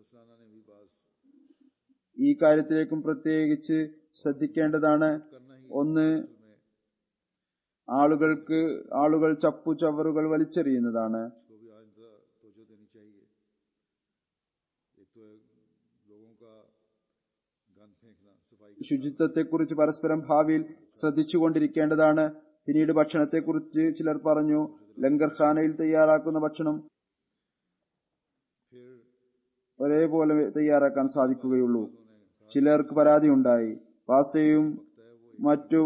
ഈ കാര്യത്തിലേക്കും പ്രത്യേകിച്ച് ശ്രദ്ധിക്കേണ്ടതാണ് ഒന്ന് ആളുകൾക്ക് ആളുകൾ ചപ്പു ചവറുകൾ വലിച്ചെറിയുന്നതാണ് इसको भी आइंदा तवज्जो देनी चाहिए एक तो है लोगों का गंद फेंकना सफाई ശുചിത്വത്തെക്കുറിച്ച് പരസ്പരം ഭാവിയിൽ ശ്രദ്ധിച്ചുകൊണ്ടിരിക്കേണ്ടതാണ് പിന്നീട് ഭക്ഷണത്തെക്കുറിച്ച് ചിലർ പറഞ്ഞു ലങ്കർഖാനയിൽ തയ്യാറാക്കുന്ന ഭക്ഷണം फिर ഒരേപോലെ തയ്യാറാക്കാൻ സാധിക്കുകയുള്ളൂ ചിലർക്ക് പരാതിയുണ്ടായി പാസ്തയും മറ്റും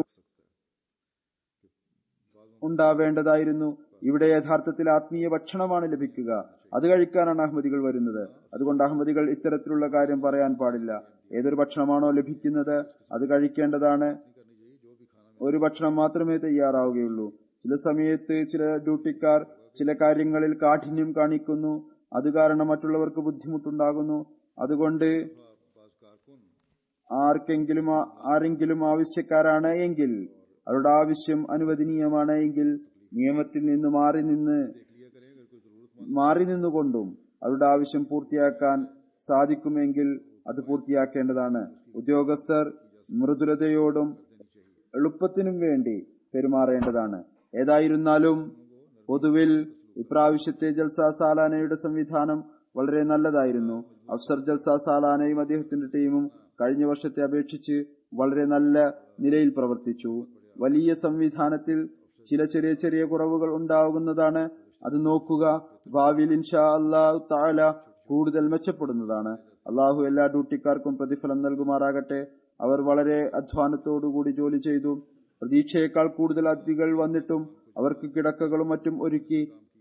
ഉണ്ടാവേണ്ടതായിരുന്നു ഇവിടെ യഥാർത്ഥത്തിൽ ആത്മീയ ഭക്ഷണമാണ് ലഭിക്കുക അത് കഴിക്കാനാണ് അഹമ്മദികൾ വരുന്നത് അതുകൊണ്ട് അഹമ്മദികൾ ഇത്തരത്തിലുള്ള കാര്യം പറയാൻ പാടില്ല ഏതൊരു ഭക്ഷണമാണോ ലഭിക്കുന്നത് അത് കഴിക്കേണ്ടതാണ് ഒരു ഭക്ഷണം മാത്രമേ തയ്യാറാവുകയുള്ളൂ ചില സമയത്ത് ചില ഡ്യൂട്ടിക്കാർ ചില കാര്യങ്ങളിൽ കാഠിന്യം കാണിക്കുന്നു അത് കാരണം മറ്റുള്ളവർക്ക് ബുദ്ധിമുട്ടുണ്ടാകുന്നു അതുകൊണ്ട് बाज कारकुन ആർക്കെങ്കിലും ആ- ആരെങ്കിലും ആവശ്യക്കാരാണ് എങ്കിൽ അവരുടെ ആവശ്യം അനുവദനീയമാണ് എങ്കിൽ നിയമത്തിൽ നിന്ന് മാറി നിന്ന് लिया करें अगर कोई जरूरत മാറി നിന്നുകൊണ്ടും അവരുടെ ആവശ്യം പൂർത്തിയാക്കാൻ സാധിക്കുമെങ്കിൽ അത് പൂർത്തിയാക്കേണ്ടതാണ് ഉദ്യോഗസ്ഥർ മൃദുലതയോടും എളുപ്പത്തിനും വേണ്ടി പെരുമാറേണ്ടതാണ് ഏതായിരുന്നാലും പൊതുവിൽ ഇപ്രാവശ്യത്തെ ജൽസ സാലാനയുടെ സംവിധാനം വളരെ നല്ലതായിരുന്നു അഫ്സർ ജൽസ സാലാനയും അദ്ദേഹത്തിന്റെ ടീമും കഴിഞ്ഞ വർഷത്തെ അപേക്ഷിച്ച് വളരെ നല്ല നിലയിൽ പ്രവർത്തിച്ചു വലിയ സംവിധാനത്തിൽ ചില ചെറിയ ചെറിയ കുറവുകൾ ഉണ്ടാകുന്നതാണ് അത് നോക്കുക ഭാവിയിൽ ഇൻഷാ അള്ളാഹു താല കൂടുതൽ മെച്ചപ്പെടുന്നതാണ് അള്ളാഹു എല്ലാ ഡ്യൂട്ടിക്കാർക്കും പ്രതിഫലം നൽകുമാറാകട്ടെ അവർ വളരെ അധ്വാനത്തോടുകൂടി ജോലി ചെയ്തു പ്രതീക്ഷയേക്കാൾ കൂടുതൽ അതിഥികൾ വന്നിട്ടും അവർക്ക് കിടക്കകളും മറ്റും ഒരുക്കി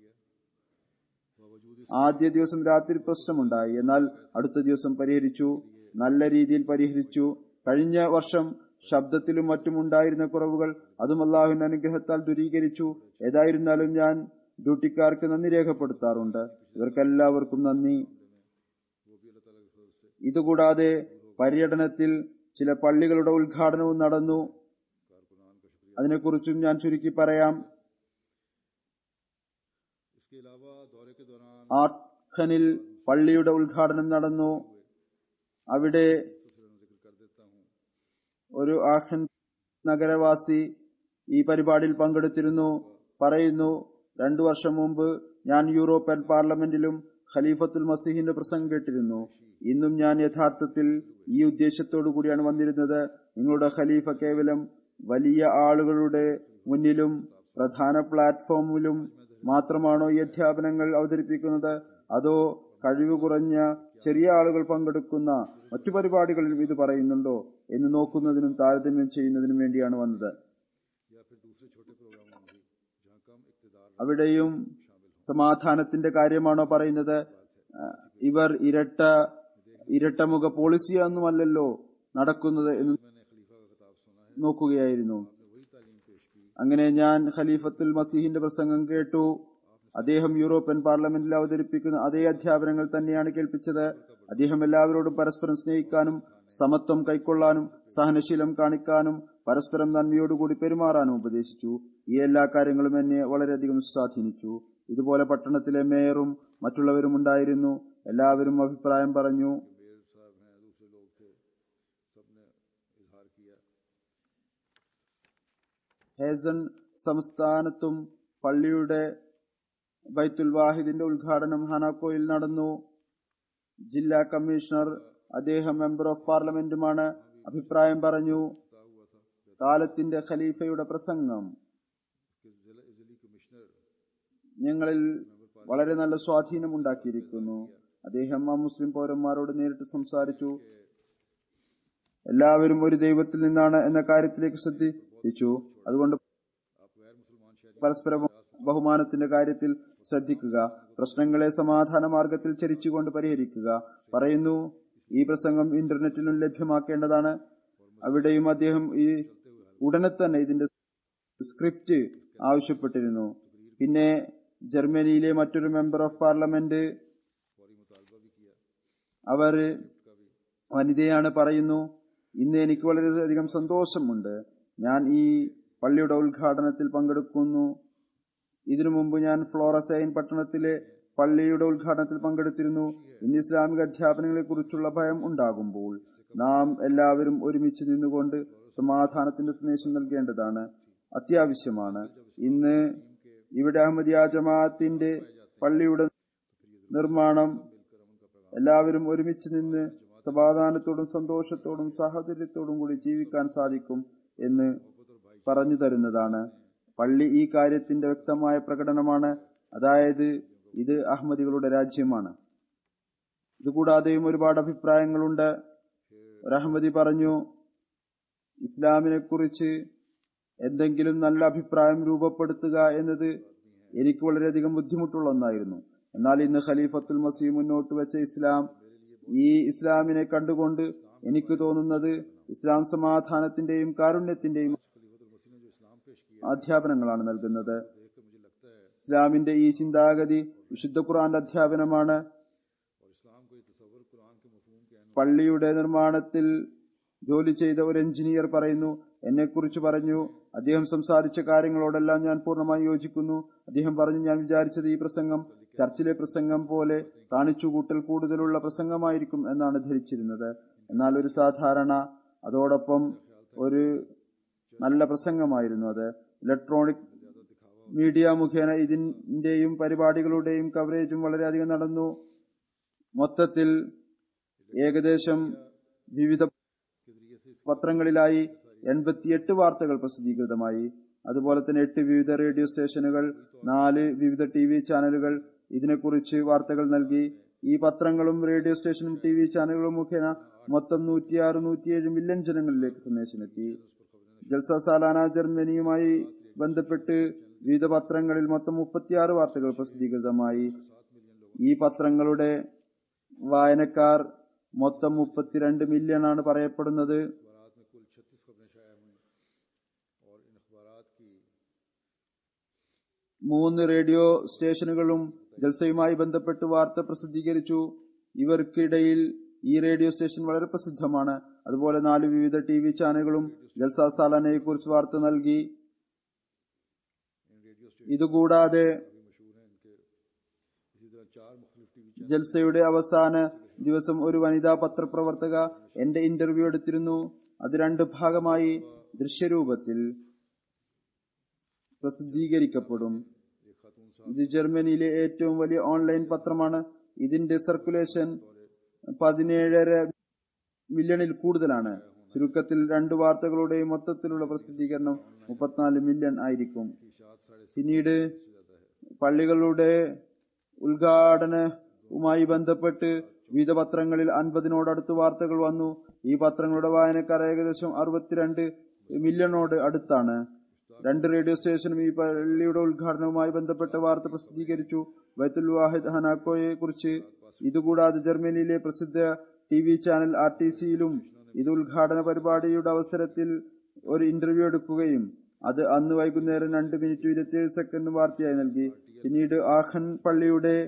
ആദ്യ ദിവസം രാത്രി പ്രശ്നമുണ്ടായി എന്നാൽ അടുത്ത ദിവസം പരിഹരിച്ചു നല്ല രീതിയിൽ പരിഹരിച്ചു കഴിഞ്ഞ വർഷം ശബ്ദത്തിലും മറ്റും ഉണ്ടായിരുന്ന കുറവുകൾ അതും അള്ളാഹുവിന്റെ അനുഗ്രഹത്താൽ ദൂരീകരിച്ചു ഏതായിരുന്നാലും ഞാൻ ഡ്യൂട്ടിക്കാർക്ക് നന്ദി രേഖപ്പെടുത്താറുണ്ട് ഇവർക്കെല്ലാവർക്കും നന്ദി ഇതുകൂടാതെ പര്യടനത്തിൽ ചില പള്ളികളുടെ ഉദ്ഘാടനവും നടന്നു അതിനെക്കുറിച്ചും ഞാൻ ചുരുക്കി പറയാം इसके अलावा दौरे के दौरान ആഖനിൽ പള്ളിയുടെ ഉദ്ഘാടനം നടന്നു അവിടെ जिक्र कर देता हूँ ഒരു ആഖൻ നഗരവാസി ഈ പരിപാടിയിൽ പങ്കെടുത്തിരുന്നു പറയുന്നു രണ്ടു വർഷം മുമ്പ് ഞാൻ യൂറോപ്യൻ പാർലമെന്റിലും ഖലീഫത്തുൽ മസീഹിന്റെ പ്രസംഗം കേട്ടിരുന്നു ഇന്നും ഞാൻ യഥാർത്ഥത്തിൽ ഈ ഉദ്ദേശത്തോടു കൂടിയാണ് വന്നിരുന്നത് നിങ്ങളുടെ ഖലീഫ കേവലം വലിയ ആളുകളുടെ മുന്നിലും പ്രധാന പ്ലാറ്റ്ഫോമിലും മാത്രമാണോ ഈ അധ്യാപനങ്ങൾ അവതരിപ്പിക്കുന്നത് അതോ കഴിവ് കുറഞ്ഞ ചെറിയ ആളുകൾ പങ്കെടുക്കുന്ന മറ്റു പരിപാടികളിലും ഇത് പറയുന്നുണ്ടോ എന്ന് നോക്കുന്നതിനും താരതമ്യം ചെയ്യുന്നതിനും വേണ്ടിയാണ് വന്നത് या फिर दूसरे छोटे प्रोग्रामों में भी जहाँ कम इकतदार അവിടെയും സമാധാനത്തിന്റെ കാര്യമാണോ പറയുന്നത് ആ, ഇവർ ഇരട്ട ഇരട്ടമുഖ പോളിസിയൊന്നുമല്ലല്ലോ നടക്കുന്നത് എന്ന് मैंने खलीफा का खिताब सुना है നോക്കുകയായിരുന്നു आपने वही तालीम पेश की അങ്ങനെ ഞാൻ ഖലീഫത്തുൽ മസീഹിന്റെ പ്രസംഗം കേട്ടു അദ്ദേഹം യൂറോപ്യൻ പാർലമെന്റിൽ അവതരിപ്പിക്കുന്ന അതേ അധ്യാപനങ്ങൾ തന്നെയാണ് കേൾപ്പിച്ചത് അദ്ദേഹം എല്ലാവരോടും പരസ്പരം സ്നേഹിക്കാനും സമത്വം കൈക്കൊള്ളാനും സഹനശീലം കാണിക്കാനും പരസ്പരം നന്മയോടുകൂടി പെരുമാറാനും ഉപദേശിച്ചു ഈ എല്ലാ കാര്യങ്ങളും എന്നെ വളരെയധികം സ്വാധീനിച്ചു ഇതുപോലെ പട്ടണത്തിലെ മേയറും മറ്റുള്ളവരും ഉണ്ടായിരുന്നു എല്ലാവരും അഭിപ്രായം പറഞ്ഞു मेयर साहब हैं दूसरे लोग थे सबने इजहार किया ഹേസൺ സംസ്ഥാനത്തും പള്ളിയുടെ ബൈത്തുൽ വാഹിദിന്റെ ഉദ്ഘാടനം ഹനാക്കോയിൽ നടന്നു ജില്ലാ കമ്മീഷണർ അദ്ദേഹം മെമ്പർ ഓഫ് പാർലമെന്റുമാണ് അഭിപ്രായം പറഞ്ഞു കാലത്തിന്റെ ഖലീഫയുടെ പ്രസംഗം कि जिला जिली कमिश्नर ഞങ്ങളിൽ വളരെ നല്ല സ്വാധീനം ഉണ്ടാക്കിയിരിക്കുന്നു അദ്ദേഹം ആ മുസ്ലിം പൗരന്മാരോട് നേരിട്ട് സംസാരിച്ചു എല്ലാവരും ഒരു ദൈവത്തിൽ നിന്നാണ് എന്ന കാര്യത്തിലേക്ക് ശ്രദ്ധിച്ചു അതുകൊണ്ട് आप गैर मुसलमान शहरी പരസ്പര ബഹുമാനത്തിന്റെ കാര്യത്തിൽ ശ്രദ്ധിക്കുക പ്രശ്നങ്ങളെ സമാധാന മാർഗത്തിൽ ചരിച്ചുകൊണ്ട് പരിഹരിക്കുക പറയുന്നു ഈ പ്രസംഗം ഇന്റർനെറ്റിലും ലഭ്യമാക്കേണ്ടതാണ് അവിടെയും അദ്ദേഹം ഈ ഉടനെ തന്നെ ഇതിന്റെ സ്ക്രിപ്റ്റ് ആവശ്യപ്പെട്ടിരുന്നു പിന്നെ ജർമ്മനിയിലെ മറ്റൊരു മെമ്പർ ഓഫ് പാർലമെന്റ് അവർ വനിതയാണ് പറയുന്നു ഇന്ന് എനിക്ക് വളരെയധികം സന്തോഷമുണ്ട് ഞാൻ ഈ പള്ളിയുടെ ഉദ്ഘാടനത്തിൽ പങ്കെടുക്കുന്നു ഇതിനു മുമ്പ് ഞാൻ ഫ്ലോറസൈൻ പട്ടണത്തിലെ പള്ളിയുടെ ഉദ്ഘാടനത്തിൽ പങ്കെടുത്തിരുന്നു ഇന്ന് ഇസ്ലാമിക അധ്യാപനങ്ങളെ കുറിച്ചുള്ള ഭയം ഉണ്ടാകുമ്പോൾ നാം എല്ലാവരും ഒരുമിച്ച് നിന്നുകൊണ്ട് സമാധാനത്തിന്റെ സന്ദേശം നൽകേണ്ടതാണ് അത്യാവശ്യമാണ് ഇന്ന് ഇവിടെ അഹമ്മദിയ ജമാഅത്തിന്റെ പള്ളിയുടെ നിർമ്മാണം എല്ലാവരും ഒരുമിച്ച് നിന്ന് സമാധാനത്തോടും സന്തോഷത്തോടും സാഹോദര്യത്തോടും കൂടി ജീവിക്കാൻ സാധിക്കും എന്ന് പറഞ്ഞു തരുന്നതാണ് പള്ളി ഈ കാര്യത്തിന്റെ വ്യക്തമായ പ്രകടനമാണ് അതായത് ഇത് അഹമ്മദികളുടെ രാജ്യമാണ് ഇതുകൂടാതെയും ഒരുപാട് അഭിപ്രായങ്ങളുണ്ട് ഒരു അഹമ്മദി പറഞ്ഞു ഇസ്ലാമിനെ കുറിച്ച് എന്തെങ്കിലും നല്ല അഭിപ്രായം രൂപപ്പെടുത്തുക എന്നത് എനിക്ക് വളരെയധികം ബുദ്ധിമുട്ടുള്ള ഒന്നായിരുന്നു എന്നാൽ ഇന്ന് ഖലീഫത്തുൽ മസീ മുന്നോട്ട് വെച്ച ഇസ്ലാം ഈ ഇസ്ലാമിനെ കണ്ടുകൊണ്ട് എനിക്ക് തോന്നുന്നത് ഇസ്ലാം സമാധാനത്തിന്റെയും കാരുണ്യത്തിന്റെയും അധ്യാപനങ്ങളാണ് നൽകുന്നത് ഇസ്ലാമിന്റെ ഈ ചിന്താഗതി വിശുദ്ധ ഖുർആന്റെ അധ്യാപനമാണ് പള്ളിയുടെ നിർമ്മാണത്തിൽ ജോലി ചെയ്ത ഒരു എഞ്ചിനീയർ പറയുന്നു എന്നെക്കുറിച്ച് പറഞ്ഞു അദ്ദേഹം സംസാരിച്ച കാര്യങ്ങളോടെല്ലാം ഞാൻ പൂർണ്ണമായി യോജിക്കുന്നു അദ്ദേഹം പറഞ്ഞു ഞാൻ വിചാരിച്ചത് ഈ പ്രസംഗം ചർച്ചിലെ പ്രസംഗം പോലെ കാണിച്ചുകൂട്ടൽ കൂടുതലുള്ള പ്രസംഗമായിരിക്കും എന്നാണ് ധരിച്ചിരുന്നത് എന്നാൽ ഒരു സാധാരണ അതോടൊപ്പം ഒരു നല്ല പ്രസംഗമായിരുന്നു അത് ഇലക്ട്രോണിക് മീഡിയ മുഖേന ഇതിന്റെയും പരിപാടികളുടെയും കവറേജും വളരെയധികം നടന്നു മൊത്തത്തിൽ ഏകദേശം വിവിധ പത്രങ്ങളിലായി എൺപത്തിയെട്ട് വാർത്തകൾ പ്രസിദ്ധീകൃതമായി അതുപോലെ തന്നെ എട്ട് വിവിധ റേഡിയോ സ്റ്റേഷനുകൾ നാല് വിവിധ ടി വി ചാനലുകൾ ഇതിനെക്കുറിച്ച് വാർത്തകൾ നൽകി ഈ പത്രങ്ങളും റേഡിയോ സ്റ്റേഷനും ടി വി ചാനലുകളും മുഖേന മൊത്തം നൂറ്റിയാറ് നൂറ്റിയേഴ് മില്യൺ ജനങ്ങളിലേക്ക് സന്ദേശമെത്തി ജൽസ സാലാന ജർമ്മനിയുമായി ബന്ധപ്പെട്ട് വിവിധ പത്രങ്ങളിൽ മൊത്തം മുപ്പത്തിയാറ് വാർത്തകൾ പ്രസിദ്ധീകൃതമായി ഈ പത്രങ്ങളുടെ വായനക്കാർ മൊത്തം മുപ്പത്തിരണ്ട് മില്യൺ ആണ് പറയപ്പെടുന്നത് മൂന്ന് റേഡിയോ സ്റ്റേഷനുകളും ജൽസയുമായി ബന്ധപ്പെട്ട് വാർത്ത പ്രസിദ്ധീകരിച്ചു ഇവർക്കിടയിൽ ഈ റേഡിയോ സ്റ്റേഷൻ വളരെ പ്രസിദ്ധമാണ് അതുപോലെ നാല് വിവിധ ടി വി ചാനലുകളും ജൽസ സാലാനയെ കുറിച്ച് വാർത്ത നൽകി ഇതുകൂടാതെ ജൽസയുടെ അവസാന ദിവസം ഒരു വനിതാ പത്രപ്രവർത്തക എന്റെ ഇന്റർവ്യൂ എടുത്തിരുന്നു അത് രണ്ട് ഭാഗമായി ദൃശ്യരൂപത്തിൽ പ്രസിദ്ധീകരിക്കപ്പെടും ഇത് ജർമ്മനിയിലെ ഏറ്റവും വലിയ ഓൺലൈൻ പത്രമാണ് ഇതിന്റെ സർക്കുലേഷൻ പതിനേഴര മില്യണിൽ കൂടുതലാണ് ചുരുക്കത്തിൽ രണ്ട് വാർത്തകളുടെയും മൊത്തത്തിലുള്ള പ്രസിദ്ധീകരണം മുപ്പത്തിനാല് മില്യൺ ആയിരിക്കും പിന്നീട് പള്ളികളുടെ ഉദ്ഘാടനവുമായി ബന്ധപ്പെട്ട് വിവിധ പത്രങ്ങളിൽ അൻപതിനോടടുത്ത് വാർത്തകൾ വന്നു ഈ പത്രങ്ങളുടെ വായനക്കാർ ഏകദേശം അറുപത്തിരണ്ട് മില്യണോട് അടുത്താണ് രണ്ട് റേഡിയോ സ്റ്റേഷനും ഈ പള്ളിയുടെ ഉദ്ഘാടനവുമായി ബന്ധപ്പെട്ട വാർത്ത പ്രസിദ്ധീകരിച്ചു ബൈത്തുൽ വാഹിദ് ഹനാക്കോയെ കുറിച്ച് ഇതുകൂടാതെ ജർമ്മനിയിലെ പ്രസിദ്ധ T V channel R T സിയിലും ഇത് ഉദ്ഘാടന പരിപാടിയുടെ അവസരത്തിൽ ഒരു ഇന്റർവ്യൂ എടുക്കുകയും അത് അന്ന് വൈകുന്നേരം രണ്ട് മിനിറ്റ് ഇരുപത്തിയേഴ് സെക്കൻഡ് വാർത്തയായി നൽകി പിന്നീട് ആഖൻ പള്ളിയുടെ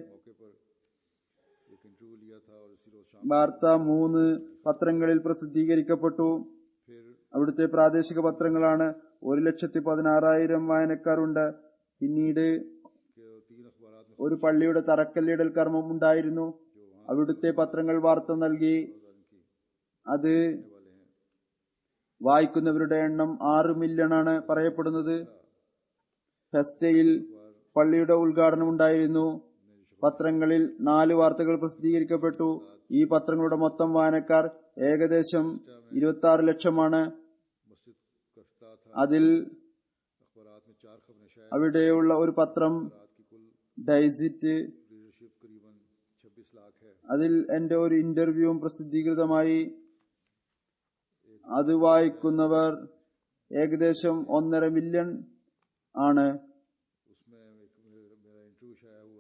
വാർത്ത മൂന്ന് പത്രങ്ങളിൽ പ്രസിദ്ധീകരിക്കപ്പെട്ടു അവിടുത്തെ പ്രാദേശിക പത്രങ്ങളാണ് ഒരു ലക്ഷത്തി പതിനാറായിരം വായനക്കാരുണ്ട് പിന്നീട് ഒരു പള്ളിയുടെ തറക്കല്ലിടൽ കർമ്മം ഉണ്ടായിരുന്നു അവിടുത്തെ പത്രങ്ങൾ വാർത്ത നൽകി അത് വായിക്കുന്നവരുടെ എണ്ണം ആറ് മില്യൺ ആണ് പറയപ്പെടുന്നത് ഫെസ്റ്റയിൽ പള്ളിയുടെ ഉദ്ഘാടനം ഉണ്ടായിരുന്നു പത്രങ്ങളിൽ നാല് വാർത്തകൾ പ്രസിദ്ധീകരിക്കപ്പെട്ടു ഈ പത്രങ്ങളുടെ മൊത്തം വായനക്കാർ ഏകദേശം ഇരുപത്തി ആറ് ലക്ഷമാണ് അതിൽ അവിടെയുള്ള ഒരു പത്രം ഡൈസിറ്റ് അതിൽ എന്റെ ഒരു ഇന്റർവ്യൂവും പ്രസിദ്ധീകൃതമായി അത് വായിക്കുന്നവർ ഏകദേശം ഒന്നര മില്യൺ ആണ്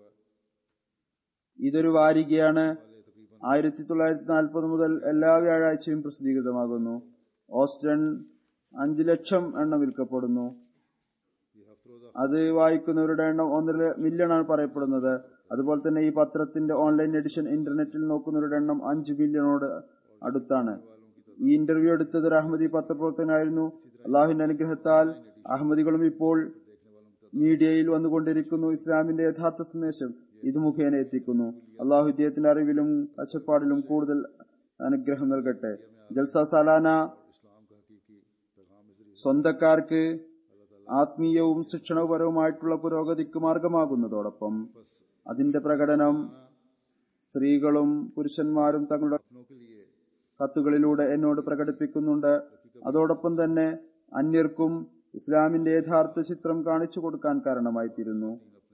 ഇതൊരു വാരികയാണ് ആയിരത്തി തൊള്ളായിരത്തി നാൽപ്പത് മുതൽ എല്ലാ വ്യാഴാഴ്ചയും പ്രസിദ്ധീകൃതമാകുന്നു ഓസ്റ്റൺ അഞ്ചു ലക്ഷം എണ്ണം വിൽക്കപ്പെടുന്നു അത് വായിക്കുന്നവരുടെ എണ്ണം ഒന്നര മില്യണാണ് പറയപ്പെടുന്നത് അതുപോലെ തന്നെ ഈ പത്രത്തിന്റെ ഓൺലൈൻ എഡിഷൻ ഇന്റർനെറ്റിൽ നോക്കുന്നവരുടെ എണ്ണം അഞ്ചു മില്യണോട് അടുത്താണ് ഈ ഇന്റർവ്യൂ എടുത്തത് ഒരു അഹമ്മദി പത്രപ്രവർത്തകനായിരുന്നു അള്ളാഹുവിന്റെ അനുഗ്രഹത്താൽ അഹമ്മദികളും ഇപ്പോൾ മീഡിയയിൽ വന്നുകൊണ്ടിരിക്കുന്നു ഇസ്ലാമിന്റെ യഥാർത്ഥ സന്ദേശം ഇത് മുഖേന എത്തിക്കുന്നു അള്ളാഹു ഇദ്ദേഹത്തിന്റെ അറിവിലും കാഴ്ചപ്പാടിലും കൂടുതൽ അനുഗ്രഹം നൽകട്ടെ ജൽസ സാലാന സ്വന്തക്കാർക്ക് ആത്മീയവും ശിക്ഷണപരവുമായിട്ടുള്ള പുരോഗതിക്ക് മാർഗമാകുന്നതോടൊപ്പം അതിന്റെ പ്രകടനം സ്ത്രീകളും പുരുഷന്മാരും തങ്ങളുടെ കത്തുകളിലൂടെ എന്നോട് പ്രകടിപ്പിക്കുന്നുണ്ട് അതോടൊപ്പം തന്നെ അന്യർക്കും ഇസ്ലാമിന്റെ യഥാർത്ഥ ചിത്രം കാണിച്ചു കൊടുക്കാൻ കാരണമായി തീരുന്നു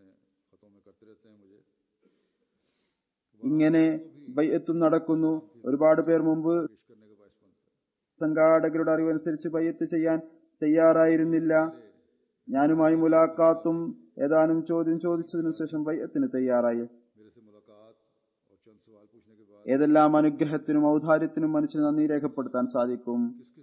ഇങ്ങനെ ബയ്യത്തും നടക്കുന്നു ഒരുപാട് പേർ മുമ്പ് സംഘാടകരുടെ അറിവനുസരിച്ച് ബയ്യത്ത് ചെയ്യാൻ തയ്യാറായിരുന്നില്ല ഞാനുമായി മുലാഖാത്തും ഏതാനും ചോദ്യം ചോദിച്ചതിനു ശേഷം ബയ്യത്തിന് തയ്യാറായി ഏതെല്ലാം അനുഗ്രഹത്തിനും ഔദാര്യത്തിനും മനുഷ്യന് നന്ദി രേഖപ്പെടുത്താൻ സാധിക്കും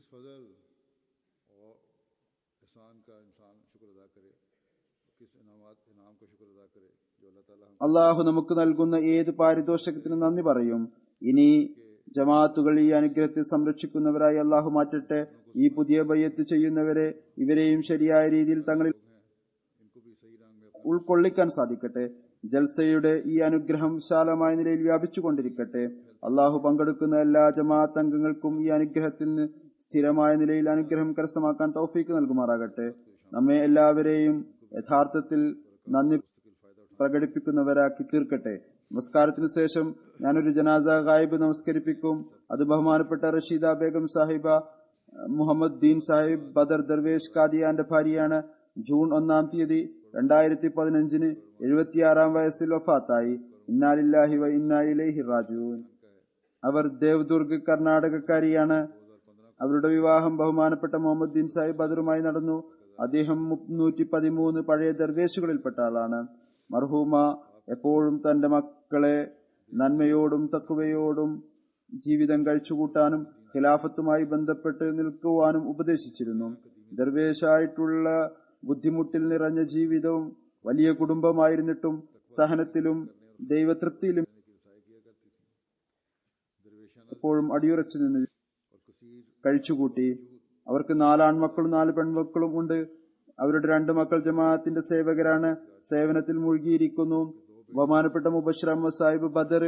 അള്ളാഹു നമുക്ക് നൽകുന്ന ഏത് പാരിതോഷികത്തിനും നന്ദി പറയും ഇനി ജമാഅത്തുകൾ ഈ അനുഗ്രഹത്തെ സംരക്ഷിക്കുന്നവരായി അള്ളാഹു മാറ്റട്ടെ ഈ പുതിയ ബയ്യത്ത് ചെയ്യുന്നവരെ ഇവരെയും ശരിയായ രീതിയിൽ തങ്ങളിൽ ഉൾക്കൊള്ളിക്കാൻ സാധിക്കട്ടെ ജൽസയുടെ ഈ അനുഗ്രഹം വിശാലമായ നിലയിൽ വ്യാപിച്ചുകൊണ്ടിരിക്കട്ടെ അള്ളാഹു പങ്കെടുക്കുന്ന എല്ലാ ജമാഅത്ത് അംഗങ്ങൾക്കും ഈ അനുഗ്രഹത്തിന് സ്ഥിരമായ നിലയിൽ അനുഗ്രഹം കരസ്ഥമാക്കാൻ തൗഫീക്ക് നൽകുമാറാകട്ടെ നമ്മെ എല്ലാവരെയും യഥാർത്ഥത്തിൽ നന്ദി പ്രകടിപ്പിക്കുന്നവരാക്കി തീർക്കട്ടെ നമസ്കാരത്തിന് ശേഷം ഞാനൊരു ജനാസ ഗായിബ് നമസ്കരിപ്പിക്കും അത് ബഹുമാനപ്പെട്ട റഷീദ ബേഗം സാഹിബ മുഹമ്മദ് ദീൻ സാഹിബ് ബദർ ദർവേഷ് കാദിയാന്റെ ഭാര്യയാണ് ജൂൺ ഒന്നാം തീയതി രണ്ടായിരത്തി പതിനഞ്ചിന് എഴുപത്തിയാറാം വയസ്സിൽ വഫാത്തായി ഇന്നാലില്ലാഹി വ ഇന്നായിലേഹി റാജുൻ അവർ ദേവ്ദുർഗ് കർണാടകക്കാരിയാണ് അവരുടെ വിവാഹം ബഹുമാനപ്പെട്ട മുഹമ്മദ് ദീൻ സാഹിബ് ബദറുമായി നടന്നു അദ്ദേഹം മുന്നൂറ്റി പതിമൂന്ന് പഴയ ദർവേശുകളിൽപ്പെട്ട ആളാണ് മർഹൂമ എപ്പോഴും തന്റെ മക്കളെ നന്മയോടും തക്കുവയോടും ജീവിതം കഴിച്ചുകൂട്ടാനും ഖിലാഫത്തുമായി ബന്ധപ്പെട്ട് നിൽക്കുവാനും ഉപദേശിച്ചിരുന്നു ദർവേശായിട്ടുള്ള ബുദ്ധിമുട്ടിൽ നിറഞ്ഞ ജീവിതവും വലിയ കുടുംബമായിരുന്നിട്ടും സഹനത്തിലും ദൈവതൃപ്തിയിലും എപ്പോഴും അടിയുറച്ചു നിന്ന് കഴിച്ചുകൂട്ടി അവർക്ക് നാലാൺമക്കളും നാല് പെൺമക്കളും ഉണ്ട് അവരുടെ രണ്ട് മക്കൾ ജമാഅത്തിന്റെ സേവകരാണ് സേവനത്തിൽ മുഴുകിയിരിക്കുന്നു ബഹുമാനപ്പെട്ട മുബഷർ അഹമ്മദ് സാഹിബ് ബദർ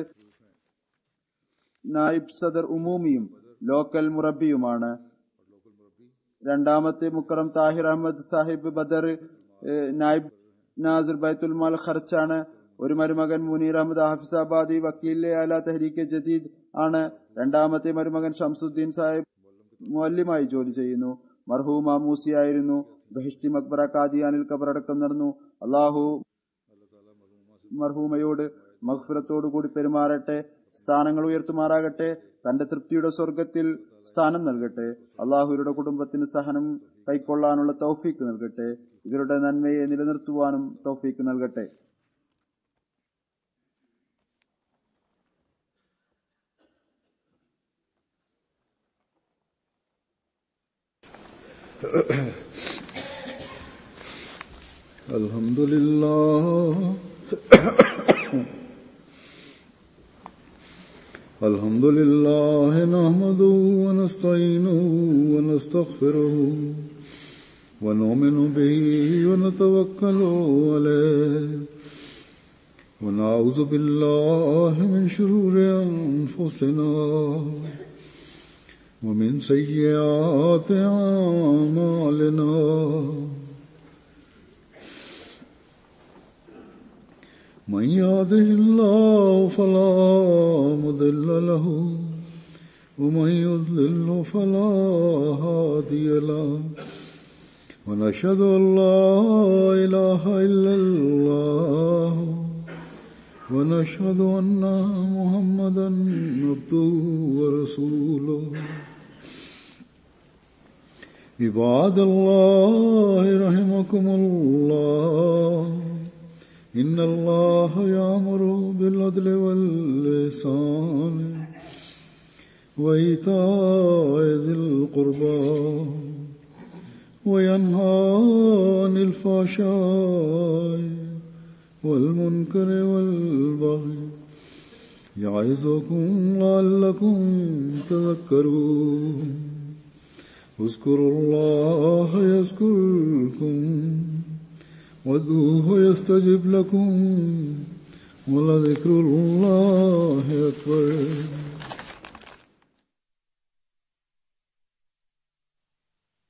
നായിബ് സദർ ഉമൂമിയും ലോക്കൽ മുറബിയുമാണ് രണ്ടാമത്തെ മുക്കറം താഹിർ അഹമ്മദ് സാഹിബ് ബദർ നായിബ് നാസിർ ബൈത്തുൽ മാൽ ഖർച്ചാണ് ഒരു മരുമകൻ മുനീർ അഹമ്മദ് ഹാഫിസാബാദി വക്കീലെ അല തെഹരീക്കെ ജദീദ് ആണ് രണ്ടാമത്തെ മരുമകൻ ഷംസുദ്ദീൻ സാഹിബ് മുല്യമായി ജോലി ചെയ്യുന്നു മർഹൂമ മൂസിയായിരുന്നു ബഹിഷ്ടി മക്ബറ കാദിയാനിൽ കബറടക്കം നടന്നു അള്ളാഹു മർഹൂമയോട് മഹ്ഫിറത്തോടു കൂടി പെരുമാറട്ടെ സ്ഥാനങ്ങൾ ഉയർത്തുമാറാകട്ടെ തന്റെ തൃപ്തിയുടെ സ്വർഗത്തിൽ സ്ഥാനം നൽകട്ടെ അള്ളാഹുരുടെ കുടുംബത്തിന് സഹനം കൈക്കൊള്ളാനുള്ള തൗഫീക്ക് നൽകട്ടെ ഇവരുടെ നന്മയെ നിലനിർത്തുവാനും തൗഫീക്ക് നൽകട്ടെ الحمد لله الحمد لله نحمده ونستعينه ونستغفره ونؤمن به ونتوكل عليه ونعوذ بالله من شرور أنفسنا ومن سيئات أعمالنا من يهده الله فلا مضل له ومن يضلل فلا هادي له ونشهد ان لا اله الا الله ونشهد ان محمدا عبده ورسوله عباد الله رحمكم الله إن الله يأمر بالعدل واللسان وإيتاء ذي القربى وينهى عن الفحشاء والمنكر والبغي يعظكم لعلكم تذكرون اذكروا الله يذكركم وادعوه يستجب لكم ولذكر الله أكبر